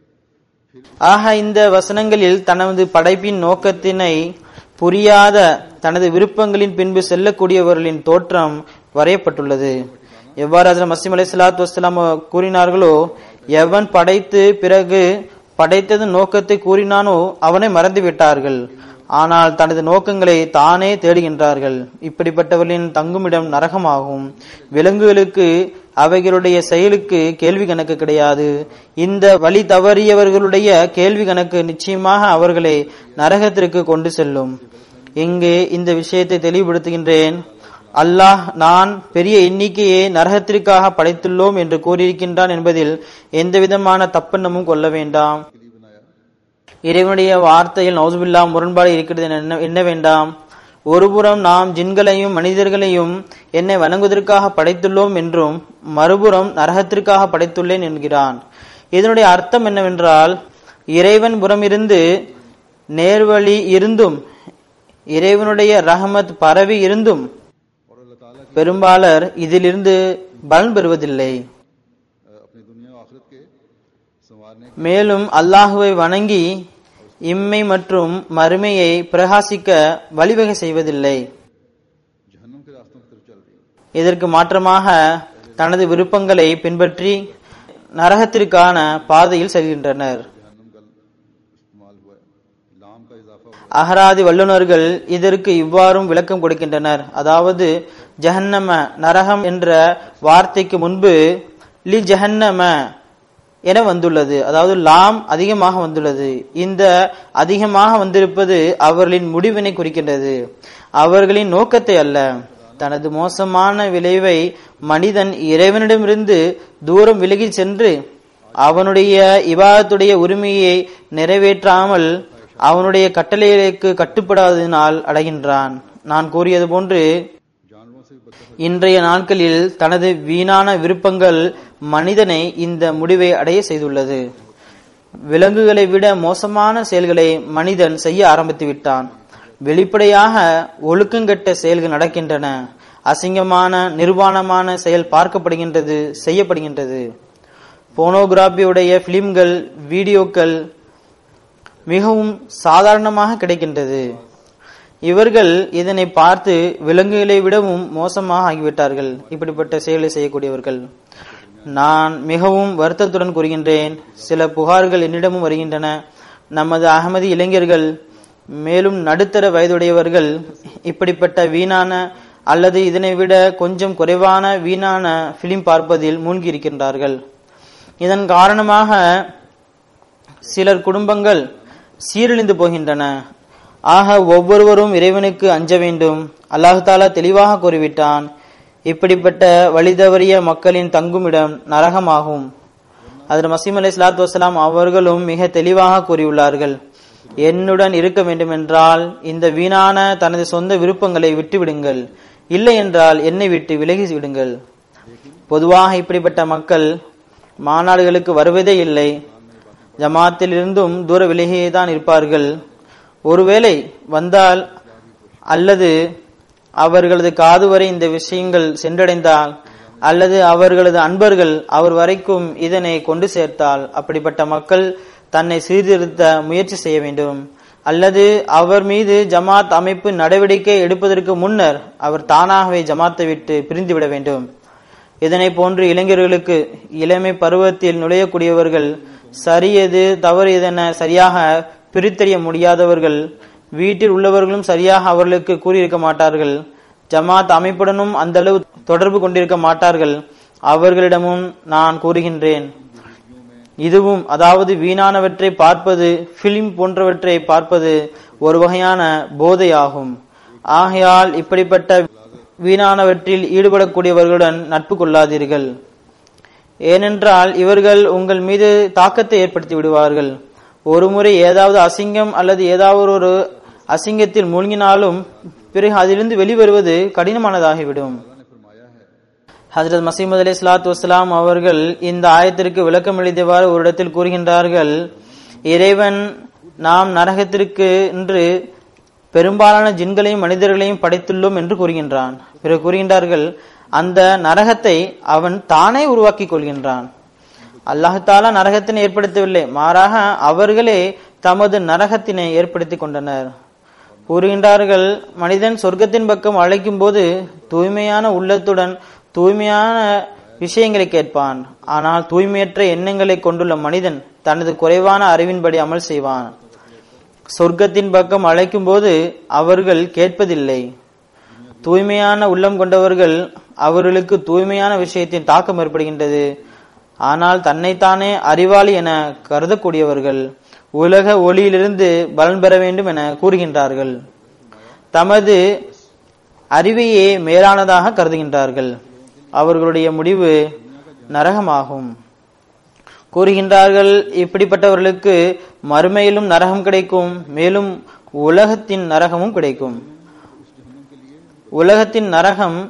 ஆக இந்த வசனங்களில் தனது படைப்பின் நோக்கத்தினை புரியாத தனது விருப்பங்களின் பின்பு செல்லக்கூடியவர்களின் தோற்றம் வரையப்பட்டுள்ளது எவ்வாறு அதில் மசீம் அலை சலாத்து வசலாம் கூறினார்களோ எவன் படைத்து பிறகு படைத்தது நோக்கத்தை கூறினானோ அவனை மறந்து விட்டார்கள் ஆனால் தனது நோக்கங்களை தானே தேடுகின்றார்கள் இப்படிப்பட்டவர்களின் தங்குமிடம் நரகமாகும் விலங்குகளுக்கு அவைகளுடைய செயலுக்கு கேள்வி கணக்கு கிடையாது இந்த வழி தவறியவர்களுடைய கேள்வி கணக்கு நிச்சயமாக அவர்களை நரகத்திற்கு கொண்டு செல்லும் இங்கு இந்த விஷயத்தை தெளிவுபடுத்துகின்றேன் அல்லாஹ் நான் பெரிய எண்ணிக்கையை நரகத்திற்காக படைத்துள்ளோம் என்று கூறியிருக்கின்றான் என்பதில் எந்தவிதமான தப்பெண்ணமும் கொள்ள வேண்டாம் के लिए बनाया இறைவனுடைய வார்த்தையில் நௌசுபில்லா முரண்பாடு இருக்கிறது என எண்ண- எண்ண வேண்டாம் ஒருபுறம் நாம் ஜின்களையும் மனிதர்களையும் என்னை வணங்குவதற்காக படைத்துள்ளோம் என்றும் மறுபுறம் நரகத்திற்காக படைத்துள்ளேன் என்கிறான் இதனுடைய அர்த்தம் என்னவென்றால் இறைவன் புறமிருந்து நேர்வழி இருந்தும் இறைவனுடைய ரஹமத் பரவி இருந்தும் और अल्लाह ताला பெரும்பாலர் இதிலிருந்து பலன் பெறுவதில்லை अ, अपनी दुनिया और आखिरत के संवारने மேலும் அல்லாஹுவை வணங்கி இம்மை மற்றும் மறுமையை பிரகாசிக்க வழிவகை செய்வதில்லை जहन्नम के रास्तों की तरफ चल रही है இதற்கு மாற்றமாக தனது விருப்பங்களை பின்பற்றி நரகத்திற்கான பாதையில் செல்கின்றனர் जहन्नम का इस्तेमाल हुआ है लाम का इजाफा हुआ அகராதி வல்லுநர்கள் இதற்கு இவ்வாறும் விளக்கம் கொடுக்கின்றனர் அதாவது ஜஹன்னம நரகம் என்ற வார்த்தைக்கு முன்பு லி ஜஹன்னம என வந்துள்ளது அதாவது லாம் அதிகமாக வந்துள்ளது இந்த அதிகமாக வந்திருப்பது அவர்களின் முடிவினை குறிக்கின்றது அவர்களின் நோக்கத்தை அல்ல தனது மோசமான விளைவை மனிதன் இறைவனிடமிருந்து தூரம் விலகிச் சென்று அவனுடைய இபாதத்துடைய உரிமையை நிறைவேற்றாமல் அவனுடைய கட்டளைகளுக்கு கட்டுப்படாததினால் அடைகின்றான் நான் கூறியது போன்று जानवरों से भी बदतर இன்றைய நாட்களில் தனது வீணான விருப்பங்கள் மனிதனை இந்த முடிவை அடைய செய்துள்ளது விலங்குகளை விட மோசமான செயல்களை மனிதன் செய்ய ஆரம்பித்து விட்டான் வெளிப்படையாக ஒழுக்கங்கெட்ட செயல்கள் நடக்கின்றன அசிங்கமான நிர்வாணமான செயல் பார்க்கப்படுகின்றது செய்யப்படுகின்றது போனோகிராபியுடைய பிலிம்கள் வீடியோக்கள் மிகவும் சாதாரணமாக கிடைக்கின்றது இவர்கள் இதனை பார்த்து விலங்குகளை விடவும் மோசமாக ஆகிவிட்டார்கள் இப்படிப்பட்ட செயலை செய்யக்கூடியவர்கள் நான் மிகவும் வருத்தத்துடன் கூறுகின்றேன் சில புகார்கள் என்னிடமும் வருகின்றன நமது அகமதி இளைஞர்கள் மேலும் நடுத்தர வயதுடையவர்கள் இப்படிப்பட்ட வீணான அல்லது இதனை விட கொஞ்சம் குறைவான வீணான பிலிம் பார்ப்பதில் மூழ்கி இருக்கின்றார்கள் இதன் காரணமாக சிலர் குடும்பங்கள் சீரழிந்து போகின்றன ஆக ஒவ்வொருவரும் இறைவனுக்கு அஞ்ச வேண்டும் அல்லாஹு தாலா தெளிவாக கூறிவிட்டான் இப்படிப்பட்ட வழிதவறிய மக்களின் தங்குமிடம் நரகமாகும் அதில் மசீம் அலி இஸ்லாத்து வசலாம் அவர்களும் மிக தெளிவாக கூறியுள்ளார்கள் என்னுடன் இருக்க வேண்டுமென்றால் இந்த வீணான தனது சொந்த விருப்பங்களை விட்டுவிடுங்கள் இல்லை என்றால் என்னை விட்டு விலகி விடுங்கள் பொதுவாக இப்படிப்பட்ட மக்கள் மாநாடுகளுக்கு வருவதே இல்லை ஜமாத்திலிருந்தும் தூர விலகியே தான் இருப்பார்கள் ஒருவேளை வந்தால் அல்லது அவர்களது காது வரை இந்த விஷயங்கள் சென்றடைந்தால் அல்லது அவர்களது அன்பர்கள் அவர் வரைக்கும் இதனை கொண்டு சேர்த்தால் அப்படிப்பட்ட மக்கள் தன்னை சீர்திருத்த முயற்சி செய்ய வேண்டும் அல்லது அவர் மீது ஜமாத் அமைப்பு நடவடிக்கை எடுப்பதற்கு முன்னர் அவர் தானாகவே ஜமாத்தை விட்டு பிரிந்துவிட வேண்டும் இதனை போன்று இளைஞர்களுக்கு இளமை பருவத்தில் நுழையக்கூடியவர்கள் சரி எது தவறு எதென சரியாக பிரித்தறிய முடியாதவர்கள் வீட்டில் உள்ளவர்களும் சரியாக அவர்களுக்கு கூறியிருக்க மாட்டார்கள் ஜமாத் அமைப்புடனும் அந்த அளவு தொடர்பு கொண்டிருக்க மாட்டார்கள் அவர்களிடமும் நான் கூறுகின்றேன் இதுவும் அதாவது வீணானவற்றை பார்ப்பது பிலிம் போன்றவற்றை பார்ப்பது ஒரு வகையான போதையாகும் ஆகையால் இப்படிப்பட்ட வீணானவற்றில் ஈடுபடக்கூடியவர்களுடன் நட்பு கொள்ளாதீர்கள் ஏனென்றால் இவர்கள் உங்கள் மீது தாக்கத்தை ஏற்படுத்தி விடுவார்கள் ஒருமுறை ஏதாவது அசிங்கம் அல்லது ஏதாவது ஒரு அசிங்கத்தில் மூழ்கினாலும் பிறகு அதிலிருந்து வெளிவருவது கடினமானதாகிவிடும் ஹஜரத் மசீமது அலி சலாத்து வஸ்லாம் அவர்கள் இந்த ஆயத்திற்கு விளக்கம் எழுதியவாறு ஒரு இடத்தில் கூறுகின்றார்கள் இறைவன் நாம் நரகத்திற்கு என்று பெரும்பாலான ஜின்களையும் மனிதர்களையும் படைத்துள்ளோம் என்று கூறுகின்றான் பிறகு கூறுகின்றார்கள் அந்த நரகத்தை அவன் தானே உருவாக்கி கொள்கின்றான் அல்லாஹாலா நரகத்தினை ஏற்படுத்தவில்லை மாறாக அவர்களே தமது நரகத்தினை ஏற்படுத்தி கொண்டனர் கூறுகின்றார்கள் மனிதன் சொர்க்கத்தின் பக்கம் அழைக்கும் போது தூய்மையான உள்ளத்துடன் தூய்மையான விஷயங்களை கேட்பான் ஆனால் தூய்மையற்ற எண்ணங்களை கொண்டுள்ள மனிதன் தனது குறைவான அறிவின்படி அமல் செய்வான் சொர்க்கத்தின் பக்கம் அழைக்கும் போது அவர்கள் கேட்பதில்லை தூய்மையான உள்ளம் கொண்டவர்கள் அவர்களுக்கு தூய்மையான விஷயத்தின் தாக்கம் ஏற்படுகின்றது ஆனால் தன்னைத்தானே அறிவாளி என கருதக்கூடியவர்கள் உலக ஒளியிலிருந்து பலன் பெற வேண்டும் என கூறுகின்றார்கள் தமது அறிவையே மேலானதாக கருதுகின்றார்கள் அவர்களுடைய முடிவு நரகமாகும் கூறுகின்றார்கள் இப்படிப்பட்டவர்களுக்கு மறுமையிலும் நரகம் கிடைக்கும் மேலும் உலகத்தின் நரகமும் கிடைக்கும் உலகத்தின் நரகம்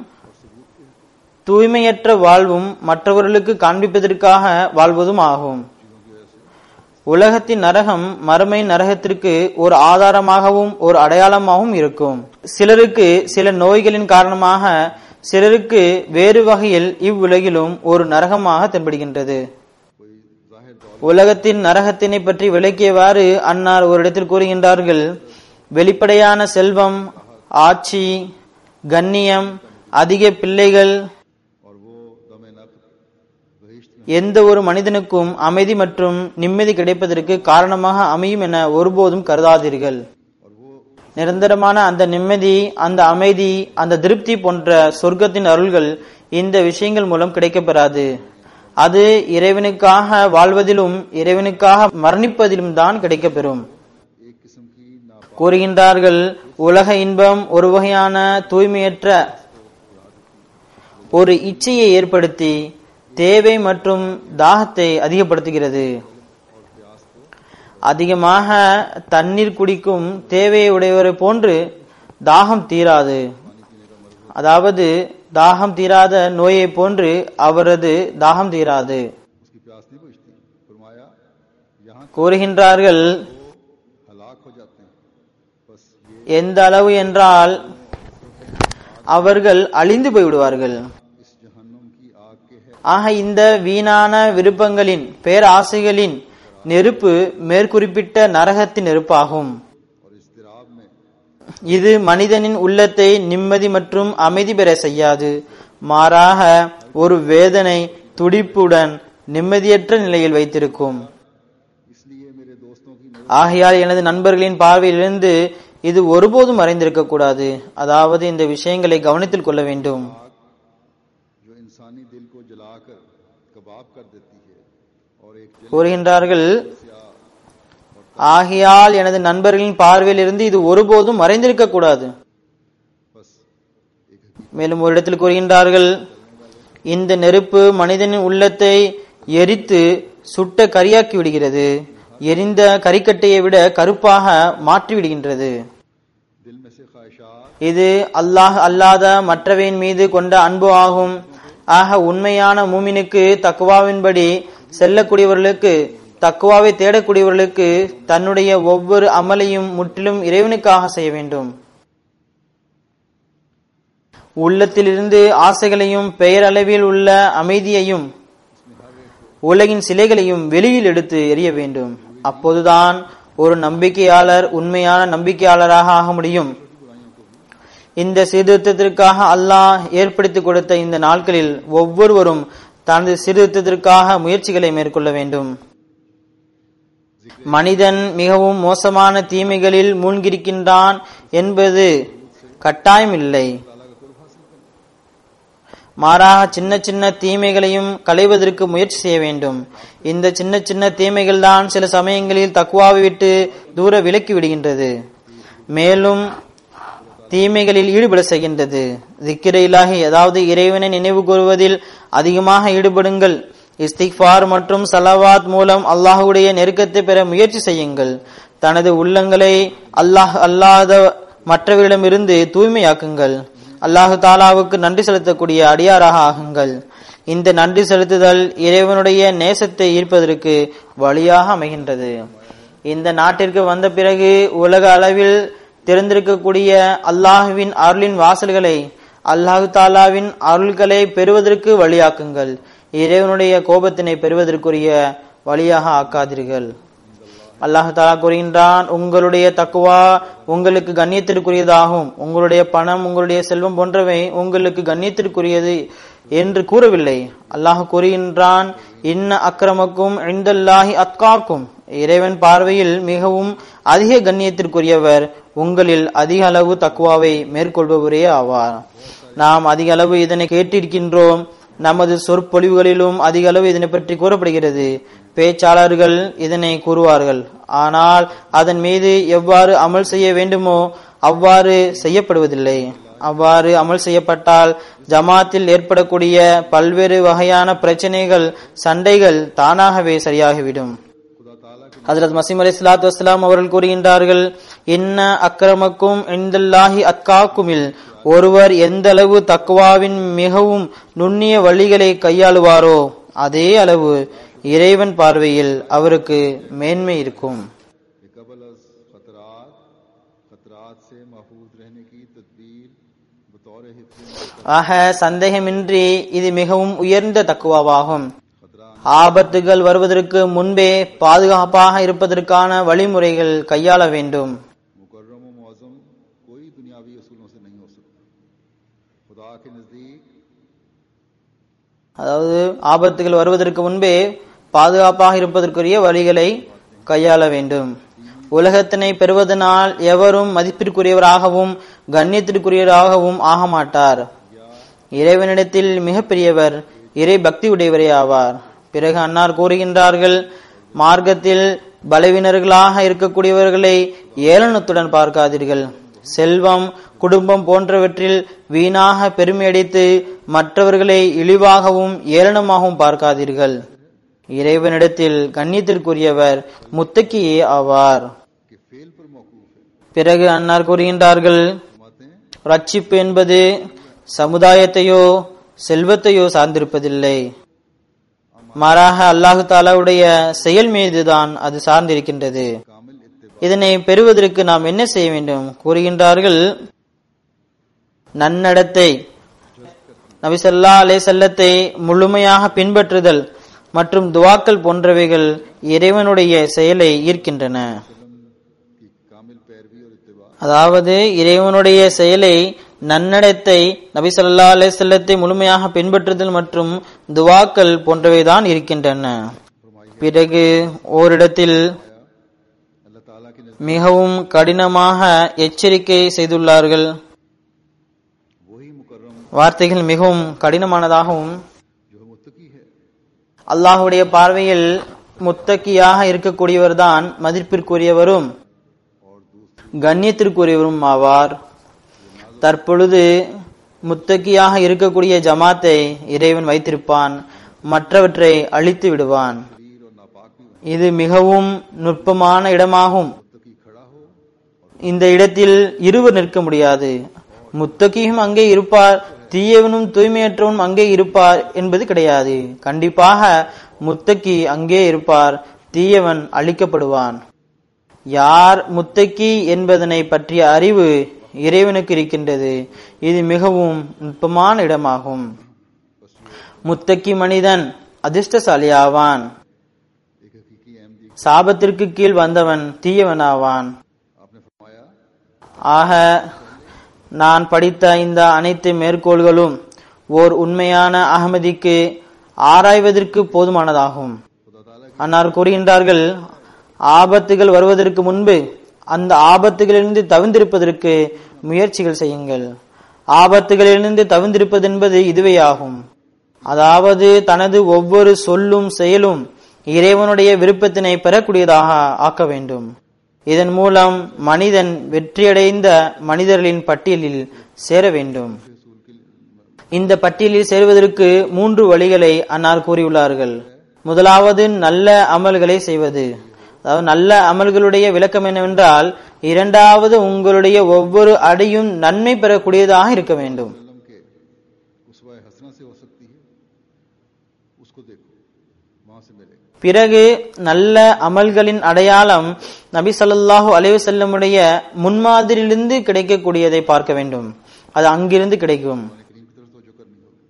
தூய்மையற்ற வாழ்வும் மற்றவர்களுக்கு காண்பிப்பதற்காக வாழ்வதும் ஆகும் உலகத்தின் நரகம் மறுமை நரகத்திற்கு ஒரு ஆதாரமாகவும் ஒரு அடையாளமாகவும் இருக்கும் சிலருக்கு சில நோய்களின் காரணமாக சிலருக்கு வேறு வகையில் இவ்வுலகிலும் ஒரு நரகமாக தென்படுகின்றது உலகத்தின் நரகத்தினை பற்றி விளக்கியவாறு அன்னார் ஒரு இடத்தில் கூறுகின்றார்கள் வெளிப்படையான செல்வம் ஆட்சி கண்ணியம் அதிக பிள்ளைகள் और वो दम नक बहिश्त எந்த ஒரு மனிதனுக்கும் அமைதி மற்றும் நிம்மதி கிடைப்பதற்கு காரணமாக அமையும் என ஒருபோதும் கருதாதீர்கள் நிரந்தரமான அந்த நிம்மதி அந்த அமைதி அந்த திருப்தி போன்ற சொர்க்கத்தின் அருள்கள் இந்த விஷயங்கள் மூலம் கிடைக்கப்பெறாது அது இறைவனுக்காக வாழ்வதிலும் இறைவனுக்காக மரணிப்பதிலும் தான் கிடைக்கப்பெறும் एक किस्म की ना கூறுகின்றார்கள் உலக இன்பம் ஒரு வகையான தூய்மையற்ற ஒரு இச்சையை ஏற்படுத்தி தேவை மற்றும் தாகத்தை அதிகப்படுத்துகிறது அதிகமாக தண்ணீர் குடிக்கும் தேவையை உடையவரை போன்று தாகம் தீராது அதாவது தாகம் தீராத நோயை போன்று அவரது தாகம் தீராது उसकी प्यास नहीं बुझती फरमाया यहाँ கூறுகின்றார்கள் हलाक हो जाते हैं बस ये எந்த அளவு என்றால் அவர்கள் அழிந்து போய்விடுவார்கள் इस जहन्नुम की आग के है ஆக இந்த வீணான விருப்பங்களின் பேராசைகளின் நெருப்பு மேற்குறிப்பிட்ட நரகத்தின் நெருப்பாகும் और इस तिराब में இது மனிதனின் உள்ளத்தை நிம்மதி மற்றும் அமைதி பெற செய்யாது மாறாக ஒரு வேதனை துடிப்புடன் நிம்மதியற்ற நிலையில் வைத்திருக்கும் इसलिए मेरे दोस्तों की नजर ஆகையால் எனது நண்பர்களின் பார்வையிலிருந்து இது ஒருபோதும் மறைந்திருக்க கூடாது அதாவது இந்த விஷயங்களை கவனத்தில் கொள்ள வேண்டும் जो इंसानी दिल को जलाकर कबाब कर देती है और एक जल கூறுகின்றார்கள் स्या ஆகையால் எனது நண்பர்களின் பார்வையிலிருந்து இது ஒருபோதும் மறைந்திருக்க கூடாது बस एक हकीकत மேலும் ஒரு இடத்தில் கூறுகின்றார்கள் இந்த நெருப்பு மனிதனின் உள்ளத்தை எரித்து சுட்ட கரியாக்கி விடுகிறது எரிந்த கரிக்கட்டையை விட கருப்பாக மாற்றி விடுகின்றது दिल में से ख्वाहिशात இது அல்லாஹ் அல்லாத மற்றவையின் மீது கொண்ட அன்பு ஆகும் ஆக உண்மையான மூமினுக்கு தக்குவாவின்படி செல்லக்கூடியவர்களுக்கு தக்குவாவை தேடக்கூடியவர்களுக்கு தன்னுடைய ஒவ்வொரு அமலையும் முற்றிலும் இறைவனுக்காக செய்ய வேண்டும் உள்ளத்திலிருந்து ஆசைகளையும் பெயரளவில் உள்ள அமைதியையும் உலகின் சிலைகளையும் வெளியில் எடுத்து எறிய வேண்டும் அப்போதுதான் ஒரு நம்பிக்கையாளர் உண்மையான நம்பிக்கையாளராக ஆக முடியும் இந்த சீர்திருத்தத்திற்காக அல்லாஹ் ஏற்படுத்தி கொடுத்த இந்த நாட்களில் ஒவ்வொருவரும் தனது சீர்திருத்தத்திற்காக முயற்சிகளை மேற்கொள்ள வேண்டும் மனிதன் மிகவும் மோசமான தீமைகளில் மூழ்கியிருக்கின்றான் என்பது கட்டாயமில்லை மாறாக சின்ன சின்ன தீமைகளையும் களைவதற்கு முயற்சி செய்ய வேண்டும் இந்த சின்ன சின்ன தீமைகள் தான் சில சமயங்களில் தக்குவாவை விட்டு தூர விலக்கி விடுகின்றது மேலும் தீமைகளில் ஈடுபட செய்கின்றது திக்கிர இலாஹி அதாவது இறைவனை நினைவு கூறுவதில் அதிகமாக ஈடுபடுங்கள் இஸ்திக்ஃபார் மற்றும் சலவாத் மூலம் அல்லாஹுடைய நெருக்கத்தை பெற முயற்சி செய்யுங்கள் தனது உள்ளங்களை அல்லாஹ் அல்லாத மற்றவரிடமிருந்து தூய்மையாக்குங்கள் அல்லாஹு தாலாவுக்கு நன்றி செலுத்தக்கூடிய அடியாராக ஆகுங்கள் இந்த நன்றி செலுத்துதல் இறைவனுடைய நேசத்தை ஈர்ப்பதற்கு வழியாக அமைகின்றது இந்த நாட்டிற்கு வந்த பிறகு உலக அளவில் திறந்திருக்கக்கூடிய அல்லாஹுவின் அருளின் வாசல்களை அல்லாஹு தாலாவின் அருள்களை பெறுவதற்கு வழியாக்குங்கள் இறைவனுடைய கோபத்தினை பெறுவதற்குரிய வழியாக ஆக்காதீர்கள் அல்லாஹு தாலா கூறுகின்றான் உங்களுடைய தக்குவா உங்களுக்கு கண்ணியத்திற்குரியதாகும் உங்களுடைய பணம் உங்களுடைய செல்வம் போன்றவை உங்களுக்கு கண்ணியத்திற்குரியது என்று கூறவில்லை அல்லாஹ் கூறுகின்றான் இன்ன அக்கிரமக்கும் இந்தல்லாஹி அத்காக்கும் இறைவன் பார்வையில் மிகவும் அதிக கண்ணியத்திற்குரியவர் உங்களில் அதிக அளவு தக்குவாவை மேற்கொள்பவரே ஆவார் நாம் அதிக அளவு இதனை கேட்டிருக்கின்றோம் நமது சொற்பொழிவுகளிலும் அதிக அளவு இதனை பற்றி கூறப்படுகிறது பேச்சாளர்கள் இதனை கூறுவார்கள் ஆனால் அதன் மீது எவ்வாறு அமல் செய்ய வேண்டுமோ அவ்வாறு செய்யப்படுவதில்லை அவ்வாறு அமல் செய்யப்பட்டால் ஜமாத்தில் ஏற்படக்கூடிய பல்வேறு வகையான பிரச்சனைகள் சண்டைகள் தானாகவே சரியாகிவிடும் खुदा ताला के ஹஜரத் மசீம் அலி சலாத்து வஸ்லாம் அவர்கள் கூறுகின்றார்கள் இன்ன அக்கிரமக்கும் இந்தல்லாஹி அத்காக்குமில் ஒருவர் எந்த அளவு தக்குவாவின் மிகவும் நுண்ணிய வழிகளை கையாளுவாரோ அதே அளவு இறைவன் பார்வையில் அவருக்கு மேன்மை இருக்கும் कबल खतरात खतरात से महफूज रहने की तदबीर बतौर हिफ्ज़ ஆக சந்தேகமின்றி இது மிகவும் உயர்ந்த தக்குவாவாகும் खतरा ஆபத்துகள் வருவதற்கு முன்பே பாதுகாப்பாக இருப்பதற்கான வழிமுறைகள் கையாள வேண்டும் मुकर्रम व मुअज़्ज़म कोई दुनियावी असूलों से नहीं हो सकता खुदा के नज़दीक அதாவது ஆபத்துகள் வருவதற்கு முன்பே பாதுகாப்பாக இருப்பதற்குரிய வழிகளை கையாள வேண்டும் உலகத்தினை பெறுவதனால் எவரும் மதிப்பிற்குரியவராகவும் கண்ணியத்திற்குரியவராகவும் ஆக மாட்டார் இறைவனிடத்தில் மிகப்பெரியவர் இறை பக்தி உடையவரே ஆவார் பிறகு அன்னார் கூறுகின்றார்கள் மார்க்கத்தில் பலவீனர்களாக இருக்கக்கூடியவர்களை ஏளனத்துடன் பார்க்காதீர்கள் செல்வம் குடும்பம் போன்றவற்றில் வீணாக பெருமையடித்து மற்றவர்களை இழிவாகவும் ஏளனமாகவும் பார்க்காதீர்கள் இறைவனிடத்தில் கண்ணியத்திற்குரியவர் முத்தக்கியே ஆவார் कि फेल पर मौकूफ है பிறகு அன்னார் கூறுகின்றார்கள் फरमाते हैं ரட்சிப்பு என்பது சமுதாயத்தையோ செல்வத்தையோ சார்ந்திருப்பதில்லை மாறாக அல்லாஹு தாலாவுடைய செயல் மீதுதான் அது சார்ந்திருக்கின்றது कामिल इत्तिबा இதனை பெறுவதற்கு நாம் என்ன செய்ய வேண்டும் கூறுகின்றார்கள் நன்னடத்தை நபிசல்லா அலே செல்லத்தை முழுமையாக பின்பற்றுதல் மற்றும் துவாக்கள் போன்றவைகள் இறைவனுடைய செயலை ஈர்க்கின்றன की कामिल पैरवी और इत्तिबा அதாவது இறைவனுடைய செயலை நன்னடத்தை நபி ஸல்லல்லாஹு அலைஹி செல்லத்தை முழுமையாக பின்பற்றுதல் மற்றும் துவாக்கள் போன்றவைதான் இருக்கின்றன பிறகு ஓரிடத்தில் अल्लाह ताला की नजर மிகவும் கடினமாக எச்சரிக்கை செய்துள்ளார்கள் वही मुकर्रम வார்த்தைகள் மிகவும் கடினமானதாகவும் जो मुत्तकी है அல்லாஹுடைய பார்வையில் முத்தக்கியாக இருக்கக்கூடியவர்தான் மதிப்பிற்குரியவரும் கண்ணியத்திற்குரியவரும் ஆவார் தற்பொழுது முத்தக்கியாக இருக்கக்கூடிய ஜமாத்தை இறைவன் வைத்திருப்பான் மற்றவற்றை அழித்து விடுவான் शरीर और नापाक भी இது மிகவும் நுட்பமான இடமாகும் मुत्तकी खड़ा हो இந்த இடத்தில் இருவர் நிற்க முடியாது முத்தகியும் அங்கே இருப்பார் தீயவனும் தூய்மையற்றவனும் அங்கே இருப்பார் என்பது கிடையாது கண்டிப்பாக முத்தகி அங்கே இருப்பார் தீயவன் அழிக்கப்படுவான் யார் முத்தகி என்பதனை பற்றிய அறிவு இறைவனுக்கு இருக்கின்றது இது மிகவும் நுட்பமான இடமாகும் முத்தகி மனிதன் அதிர்ஷ்டசாலி ஆவான் एक हकीकी अहमदी சாபத்திற்கு கீழ் வந்தவன் தீயவனாவான் आपने फरमाया ஆக நான் படித்த இந்த அனைத்து மேற்கோள்களும் ஓர் உண்மையான அகமதிக்கு ஆராய்வதற்கு போதுமானதாகும் खुदा ताला की அன்னார் கூறுகின்றார்கள் ஆபத்துகள் வருவதற்கு முன்பு அந்த ஆபத்துகளிலிருந்து தவிர்ந்திருப்பதற்கு முயற்சிகள் செய்யுங்கள் ஆபத்துகளிலிருந்து தவிர்ந்திருப்பது என்பது இதுவே ஆகும் அதாவது தனது ஒவ்வொரு சொல்லும் செயலும் இறைவனுடைய விருப்பத்தினை பெறக்கூடியதாக ஆக்க வேண்டும் இதன் மூலம் மனிதன் வெற்றியடைந்த மனிதர்களின் பட்டியலில் சேர வேண்டும் இந்த பட்டியலில் சேர்வதற்கு மூன்று வழிகளை அன்னார் கூறியுள்ளார்கள் முதலாவது நல்ல அமல்களை செய்வது அதாவது நல்ல அமல்களுடைய விளக்கம் என்னவென்றால் இரண்டாவது உங்களுடைய ஒவ்வொரு அடியும் நன்மை பெறக்கூடியதாக இருக்க வேண்டும் वसल्लम के उसवा हसना से हो सकती है उसको देखो वहां से मिलेगा பிறகு நல்ல அமல்களின் அடையாளம் நபி ஸல்லல்லாஹு அலைஹி வஸல்லமுடைய முன்மாதிரியிலிருந்து கிடைக்கக்கூடியதை பார்க்க வேண்டும் அது அங்கிருந்து கிடைக்கும் करीम की तरफ तो करनी होगी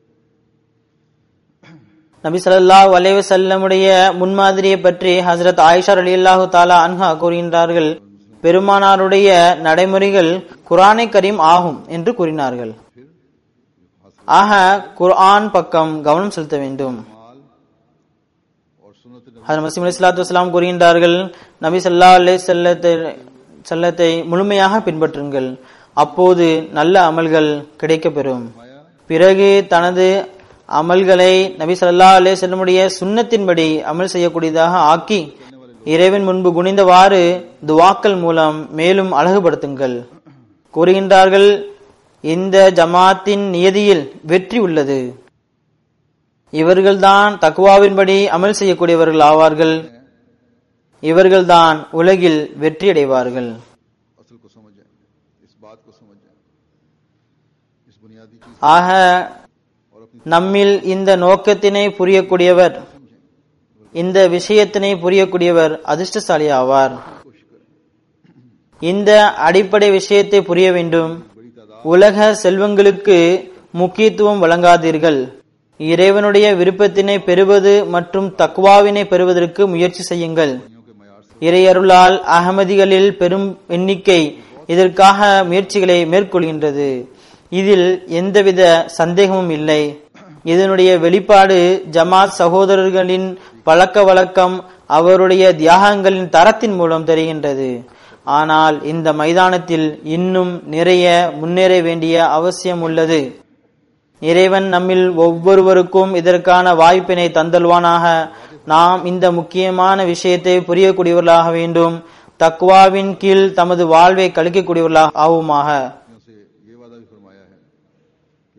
நபி ஸல்லல்லாஹு அலைஹி வஸல்லமுடைய முன்மாதிரியை பற்றி ஹஜரத் ஆயிஷா ரலியல்லாஹு தாலா அன்ஹா கூறுகின்றார்கள் பெருமானாருடைய நடைமுறைகள் குர்ஆனை கரீம் ஆகும் என்று கூறினார்கள் ஆக குர்ஆன் பக்கம் கவனம் செலுத்த வேண்டும் माल और सुन्नत नबी ஹஜரத் மசீம் அலைஹிஸ்ஸலாத்து வஸலாம் கூறுகின்றார்கள் நபி ஸல்லல்லாஹு அலைஹி செல்லத்தை செல்லத்தை முழுமையாக பின்பற்றுங்கள் அப்போது நல்ல அமல்கள் கிடைக்கப்பெறும் பிறகு தனது அமல்களை நபி ஸல்லல்லாஹு அலைஹி வஸல்லமுடைய சுன்னத்தின்படி அமல் செய்யக்கூடியதாக ஆக்கி இறைவன் முன்பு குனிந்தவாறு துவாக்கள் மூலம் மேலும் அழகுபடுத்துங்கள் கூறுகின்றார்கள் இந்த ஜமாத்தின் நியதியில் வெற்றி உள்ளது இவர்கள்தான் தக்குவாவின்படி அமல் செய்யக்கூடியவர்கள் ஆவார்கள் இவர்கள்தான் உலகில் வெற்றியடைவார்கள் असल को समझ जाए इस बात को समझ जाए इस बुनियादी चीज ஆக और अपनी நம்மில் இந்த நோக்கத்தினை புரியக்கூடியவர் இந்த விஷயத்தினை புரியக்கூடியவர் அதிர்ஷ்டசாலி ஆவார் कोशिश करें இந்த அடிப்படை விஷயத்தை புரிய வேண்டும் बड़ी तादाद உலக செல்வங்களுக்கு முக்கியத்துவம் வழங்காதீர்கள் இறைவனுடைய விருப்பத்தினை பெறுவது மற்றும் தக்வாவினை பெறுவதற்கு முயற்சி செய்யுங்கள் के मैार से இறையருளால் அகமதிகளில் பெரும் எண்ணிக்கை இதற்காக முயற்சிகளை மேற்கொள்கின்றது இதில் எந்தவித சந்தேகமும் இல்லை இதனுடைய வெளிப்பாடு ஜமாத் சகோதரர்களின் பழக்க வழக்கம் அவருடைய தியாகங்களின் தரத்தின் மூலம் தெரிகின்றது ஆனால் இந்த மைதானத்தில் இன்னும் நிறைய முன்னேற வேண்டிய அவசியம் உள்ளது இறைவன் நம்மில் ஒவ்வொருவருக்கும் இதற்கான வாய்ப்பினை தந்தல்வானாக நாம் இந்த முக்கியமான விஷயத்தை புரியக்கூடியவர்களாக வேண்டும் தக்வாவின் கீழ் தமது வாழ்வை கழிக்கக்கூடியவர்களாக ஆவுமாக से ये वादा भी फरमाया है कि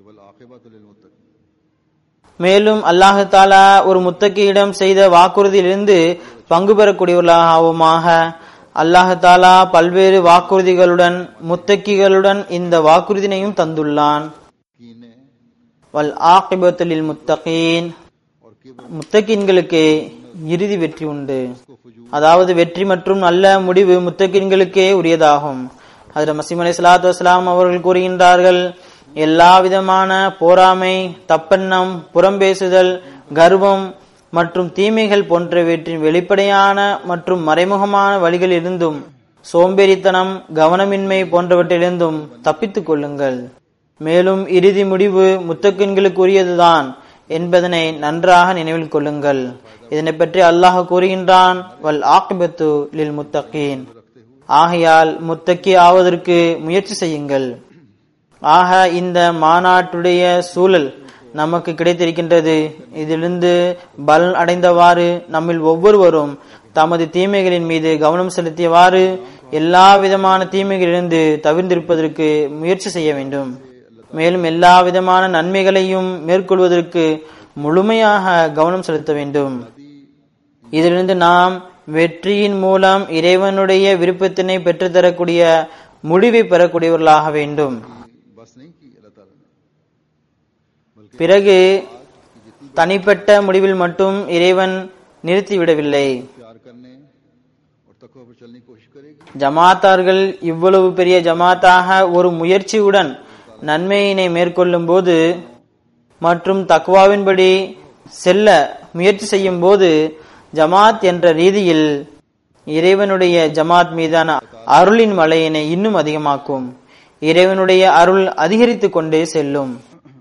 कि वल आक़िबत लिलमुत्तकीन மேலும் அல்லாஹு தாலா ஒரு முத்தக்கியிடம் செய்த வாக்குறுதியிலிருந்து பங்கு பெறக்கூடியவர்களாக ஆவோமாக அல்லாஹு தாலா பல்வேறு வாக்குறுதிகளுடன் முத்தக்கிகளுடன் இந்த வாக்குறுதினையும் தந்துள்ளான் कीने வல் ஆகிபத்துலில் முத்தகீன் और किब्र முத்தகின்களுக்கு இறுதி வெற்றி உண்டு को फजूल அதாவது வெற்றி மற்றும் நல்ல முடிவு முத்தகின்களுக்கே உரியதாகும் அதில் மசீம் அலி சலாத்து வஸ்லாம் அவர்கள் கூறுகின்றார்கள் எல்லா விதமான போராமை தப்பெண்ணம் புறம்பேசுதல் கர்வம் மற்றும் தீமைகள் போன்றவற்றின் வெளிப்படையான மற்றும் மறைமுகமான வழிகளில் இருந்தும் சோம்பேறித்தனம் கவனமின்மை போன்றவற்றிலிருந்தும் தப்பித்துக் கொள்ளுங்கள் மேலும் இறுதி முடிவு முத்தக்கின்களுக்குரியதுதான் என்பதனை நன்றாக நினைவில் கொள்ளுங்கள் இதனை பற்றி அல்லாஹ் கூறுகின்றான் வல் ஆக்கிபத்து லில் முத்தகீன் ஆகையால் முத்தக்கி ஆவதற்கு முயற்சி செய்யுங்கள் ஆக இந்த மாநாட்டுடைய சூழல் நமக்கு கிடைத்திருக்கின்றது இதிலிருந்து பலன் அடைந்தவாறு நம்மில் ஒவ்வொருவரும் தமது தீமைகளின் மீது கவனம் செலுத்தியவாறு எல்லா விதமான தீமைகளிலிருந்து தவிர்ந்திருப்பதற்கு முயற்சி செய்ய வேண்டும் மேலும் எல்லா விதமான நன்மைகளையும் மேற்கொள்வதற்கு முழுமையாக கவனம் செலுத்த வேண்டும் இதிலிருந்து நாம் வெற்றியின் மூலம் இறைவனுடைய விருப்பத்தினை பெற்றுத்தரக்கூடிய முடிவை பெறக்கூடியவர்களாக வேண்டும் बस नहीं की अल्लाह ताला ने बल्कि பிறகு தனிப்பட்ட முடிவில் மட்டும் இறைவன் நிறுத்திவிடவில்லை प्यार करने और तकवा पर चलने की कोशिश करेगी ஜமாத்தார்கள் இவ்வளவு பெரிய ஜமாத்தாக ஒரு முயற்சியுடன் நன்மையினை மேற்கொள்ளும் போது மற்றும் தக்வாவின்படி செல்ல முயற்சி செய்யும் போது ஜமாத் என்ற ரீதியில் இறைவனுடைய ஜமாத் மீதான அருளின் மலையினை இன்னும் அதிகமாக்கும் இறைவனுடைய அருள் அதிகரித்துக் கொண்டே செல்லும்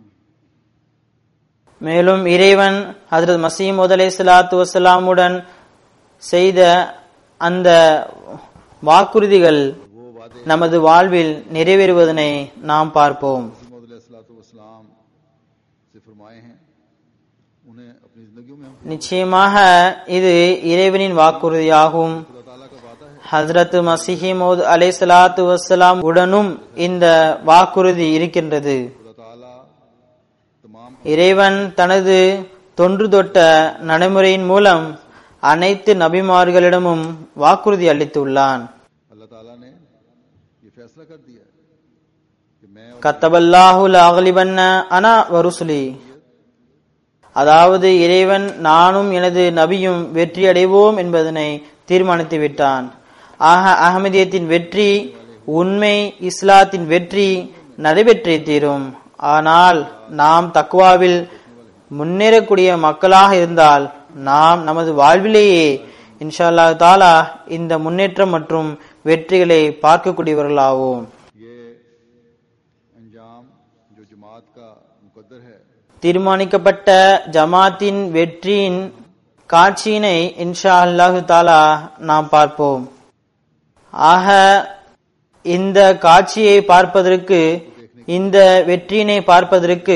மேலும் இறைவன் ஹஜரத் மசீமது அலை சலாத்து வசலாமுடன் செய்த அந்த வாக்குறுதிகள் वो वादे நமது வாழ்வில் நிறைவேறுவதனை நாம் பார்ப்போம் वसलाम से फरमाए हैं उन्हें अपनी जिंदगियों में हम நிச்சயமாக இது இறைவனின் வாக்குறுதியாகும் खुदा ताला का वादा है ஹஜரத் மசிஹி மோத் அலை சலாத்து வசலாம் உடனும் இந்த வாக்குறுதி இருக்கின்றது खुदा ताला तमाम இறைவன் தனது தொன்று தொட்ட நடைமுறையின் மூலம் அனைத்து நபிமார்களிடமும் வாக்குறுதி அளித்துள்ளான் अल्लाह ताला ने ये फैसला कर दिया है कि मैं और கத்தபல்லாஹுல் அகலிபன்ன அனா வருசுலி அதாவது இறைவன் நானும் எனது நபியும் வெற்றி அடைவோம் என்பதனை தீர்மானித்து விட்டான் ஆக அகமதியத்தின் வெற்றி உண்மை இஸ்லாத்தின் வெற்றி நடைபெற்றே தீரும் ஆனால் நாம் தக்குவாவில் முன்னேறக்கூடிய மக்களாக இருந்தால் நாம் நமது வாழ்விலேயே இன்ஷா அல்லாஹ் தாலா இந்த முன்னேற்றம் மற்றும் வெற்றிகளை பார்க்கக்கூடியவர்களாவோம் ये अंजाम जो जमात का मुकद्दर है தீர்மானிக்கப்பட்ட ஜமாத்தின் வெற்றியின் காட்சியினை இன்ஷா அல்லாஹு தாலா நாம் பார்ப்போம் ஆக இந்த காட்சியை பார்ப்பதற்கு இந்த வெற்றியினை பார்ப்பதற்கு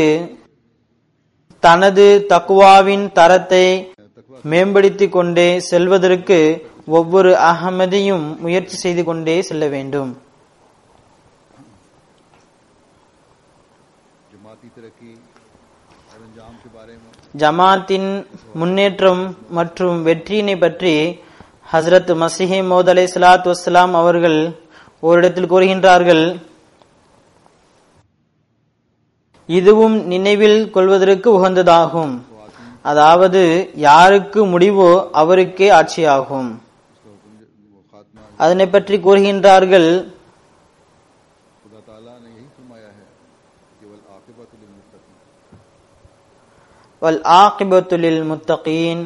தனது தக்குவாவின் தரத்தை மேம்படுத்திக் கொண்டே செல்வதற்கு ஒவ்வொரு அகமதியும் முயற்சி செய்து கொண்டே செல்ல வேண்டும் जमाती तरक्की और अंजाम के बारे में ஜமாத்தின் முன்னேற்றம் மற்றும் வெற்றியினை பற்றி ஹஸ்ரத் மசிஹி மோத் அலை சலாத் வசலாம் அவர்கள் ஓரிடத்தில் கூறுகின்றார்கள் இதுவும் நினைவில் கொள்வதற்கு உகந்ததாகும் அதாவது யாருக்கு முடிவோ அவருக்கே ஆட்சியாகும் वो खात्मा அதனை பற்றி கூறுகின்றார்கள் खुदा ताला ने यही फरमाया है केवल आकिबत लिलमुत्तकीन வல் ஆகிபத்துலில் முத்தகீன்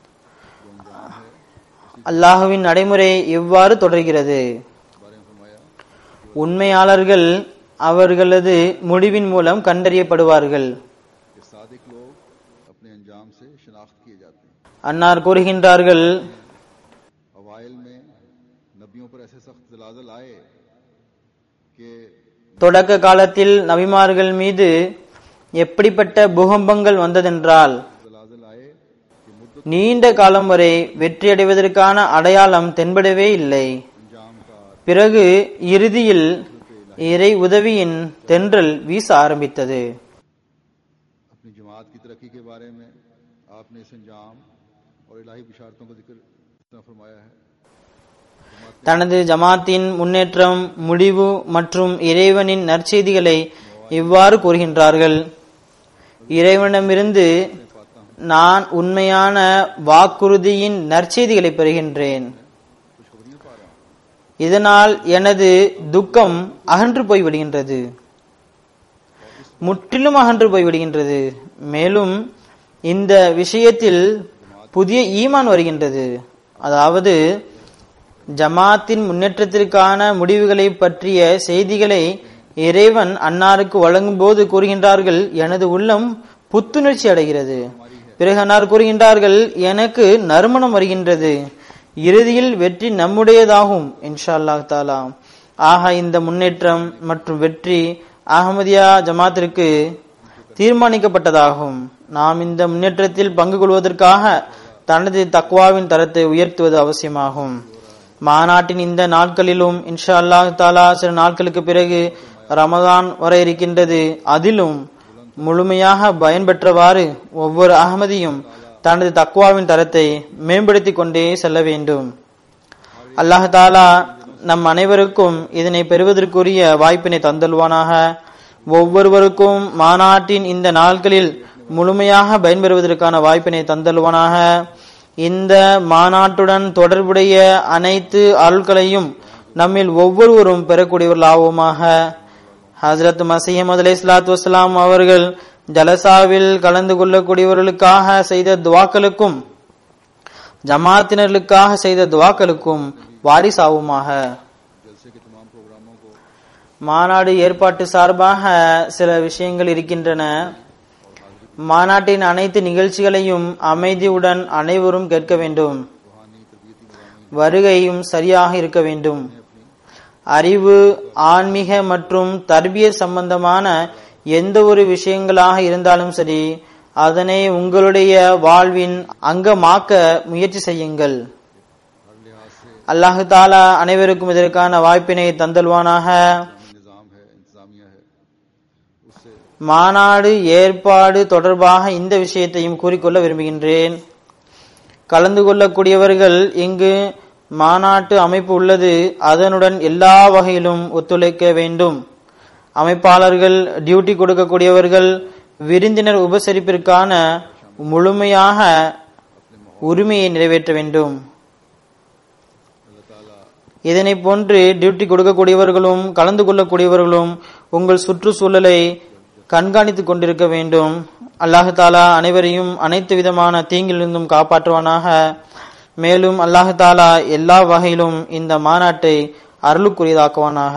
அல்லாஹுவின் நடைமுறை எவ்வாறு தொடர்கிறது बारे में फरमाया உண்மையாளர்கள் அவர்களது முடிவின் மூலம் கண்டறியப்படுவார்கள் कि सादिक लोग अपने अंजाम से शनाख्त किए जाते हैं அன்னார் கூறுகின்றார்கள் अवाइल में नबियों पर ऐसे सख्त जलाजल आए कि தொடக்க காலத்தில் நபிமார்கள் மீது எப்படிப்பட்ட பூகம்பங்கள் வந்ததென்றால் जलाजल आए कि मुद्दत நீண்ட காலம் வரை வெற்றியடைவதற்கான அடையாளம் தென்படவே இல்லை अंजाम का பிறகு இறுதியில் இறை உதவியின் தென்றல் வீச ஆரம்பித்தது अपनी जमात की तरक्की के बारे में आपने इस अंजाम और इलाही बिशारतों का जिक्र इस तरह फरमाया है தனது ஜமாத்தின் முன்னேற்றம் முடிவு மற்றும் இறைவனின் நற்செய்திகளை இவ்வாறு கூறுகின்றார்கள் இறைவனிடமிருந்து நான் உண்மையான வாக்குறுதியின் நற்செய்திகளை பெறுகின்றேன் இதனால் எனது துக்கம் அகன்று போய்விடுகின்றது முற்றிலும் அகன்று போய்விடுகின்றது மேலும் இந்த விஷயத்தில் புதிய ஈமான் வருகின்றது அதாவது ஜமாத்தின் முன்னேற்றத்திற்கான முடிவுகளை பற்றிய செய்திகளை இறைவன் அன்னாருக்கு வழங்கும் போது கூறுகின்றார்கள் எனது உள்ளம் புத்துணர்ச்சி அடைகிறது பிறகு அன்னார் கூறுகின்றார்கள் எனக்கு நறுமணம் வருகின்றது இறுதியில் வெற்றி நம்முடையதாகும் இன்ஷா அல்லாஹ் தாலா ஆக இந்த முன்னேற்றம் மற்றும் வெற்றி அகமதியா ஜமாத்திற்கு தீர்மானிக்கப்பட்டதாகும் நாம் இந்த முன்னேற்றத்தில் பங்கு கொள்வதற்காக தனது தக்வாவின் தரத்தை உயர்த்துவது அவசியமாகும் மாநாட்டின் இந்த நாட்களிலும் இன்ஷா அல்லாஹ் தாலா சில நாட்களுக்கு பிறகு ரமதான் வர இருக்கின்றது அதிலும் முழுமையாக பயன்பெற்றவாறு ஒவ்வொரு அகமதியும் தனது தக்வாவின் தரத்தை மேம்படுத்திக் கொண்டே செல்ல வேண்டும் அல்லாஹ் தாலா நம் அனைவருக்கும் இதனை பெறுவதற்குரிய வாய்ப்பினை தந்தல்வானாக ஒவ்வொருவருக்கும் மாநாட்டின் இந்த நாட்களில் முழுமையாக பயன்பெறுவதற்கான வாய்ப்பினை தந்தல்வானாக இந்த மாநாட்டுடன் தொடர்புடைய அனைத்து அருள்களையும் நம்மில் ஒவ்வொருவரும் பெறக்கூடியவர்களாவோமாக ஹசரத் மசீமது அலை சலாத்து வசலாம் அவர்கள் ஜலசாவில் கலந்து கொள்ளக்கூடியவர்களுக்காக செய்த துவாக்களுக்கும் ஜமாத்தினர்களுக்காக செய்த துவாக்களுக்கும் வாரிசாவுமாக जलसे के तमाम प्रोग्रामों को மாநாடு ஏற்பாட்டு சார்பாக சில விஷயங்கள் இருக்கின்றன மாநாட்டின் அனைத்து நிகழ்ச்சிகளையும் அமைதியுடன் அனைவரும் கேட்க வேண்டும் रूहानी तरबियती मजामी வருகையும் சரியாக இருக்க வேண்டும் அறிவு ஆன்மீக மற்றும் தர்பிய சம்பந்தமான எந்த ஒரு விஷயங்களாக இருந்தாலும் சரி அதனை உங்களுடைய வாழ்வின் அங்கமாக்க முயற்சி செய்யுங்கள் हर लिहाज से அல்லாஹு தாலா அனைவருக்கும் இதற்கான வாய்ப்பினை தந்தல்வானாக निज़ाम है इंतजामिया है उससे மாநாடு ஏற்பாடு தொடர்பாக இந்த விஷயத்தையும் கூறிக்கொள்ள விரும்புகின்றேன் கலந்து கொள்ளக்கூடியவர்கள் இங்கு மாநாட்டு அமைப்பு உள்ளது அதனுடன் எல்லா வகையிலும் ஒத்துழைக்க வேண்டும் அமைப்பாளர்கள் டியூட்டி கொடுக்கக்கூடியவர்கள் விருந்தினர் உபசரிப்பிற்கான முழுமையாக உரிமையை நிறைவேற்ற வேண்டும் இதனை போன்று டியூட்டி கொடுக்கக்கூடியவர்களும் கலந்து கொள்ளக்கூடியவர்களும் உங்கள் சுற்றுச்சூழலை கண்காணித்துக் கொண்டிருக்க வேண்டும் அல்லாஹு தாலா அனைவரையும் அனைத்து விதமான தீங்கிலிருந்தும் காப்பாற்றுவானாக மேலும் அல்லாஹு தாலா எல்லா வகையிலும் இந்த மாநாட்டை அருளுக்குரியதாக்குவானாக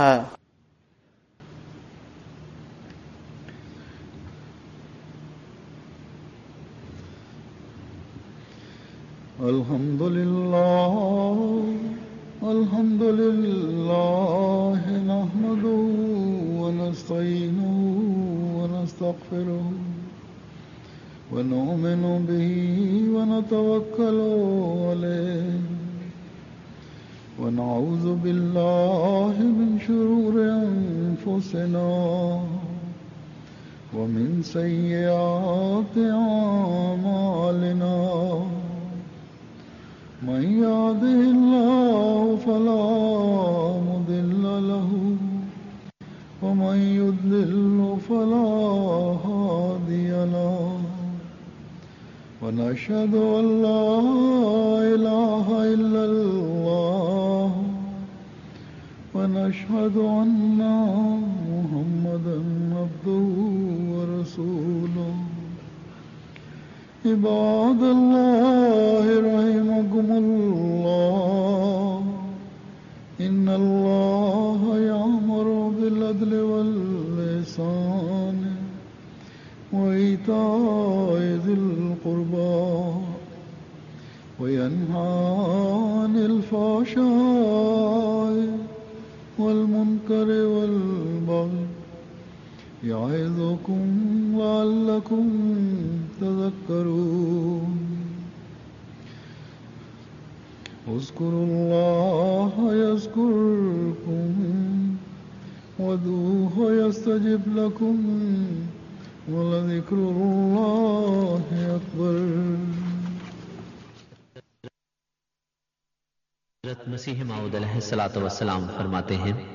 الحمد لله الحمد لله نحمده ونستعينه ونستغفره ونؤمن به ونتوكل عليه ونعوذ بالله من شرور أنفسنا ومن سيئات أعمالنا من يهده الله فلا مضل له ومن يضلل فلا هادي له ونشهد أن لا إله إلا الله ونشهد أن محمدا عبده ورسوله عباد الله رحمكم الله إن الله يأمر بالعدل واللسان وإيتاء ذي القربى وينهى عن الفحشاء والمنكر والبغي يعظكم لعلكم تذكرون اذكروا الله يذكركم وادعوه يستجب لكم ولذكر الله أكبر हजरत मसीह माऊद अलैहिस्सलातु वस्सलाम फरमाते हैं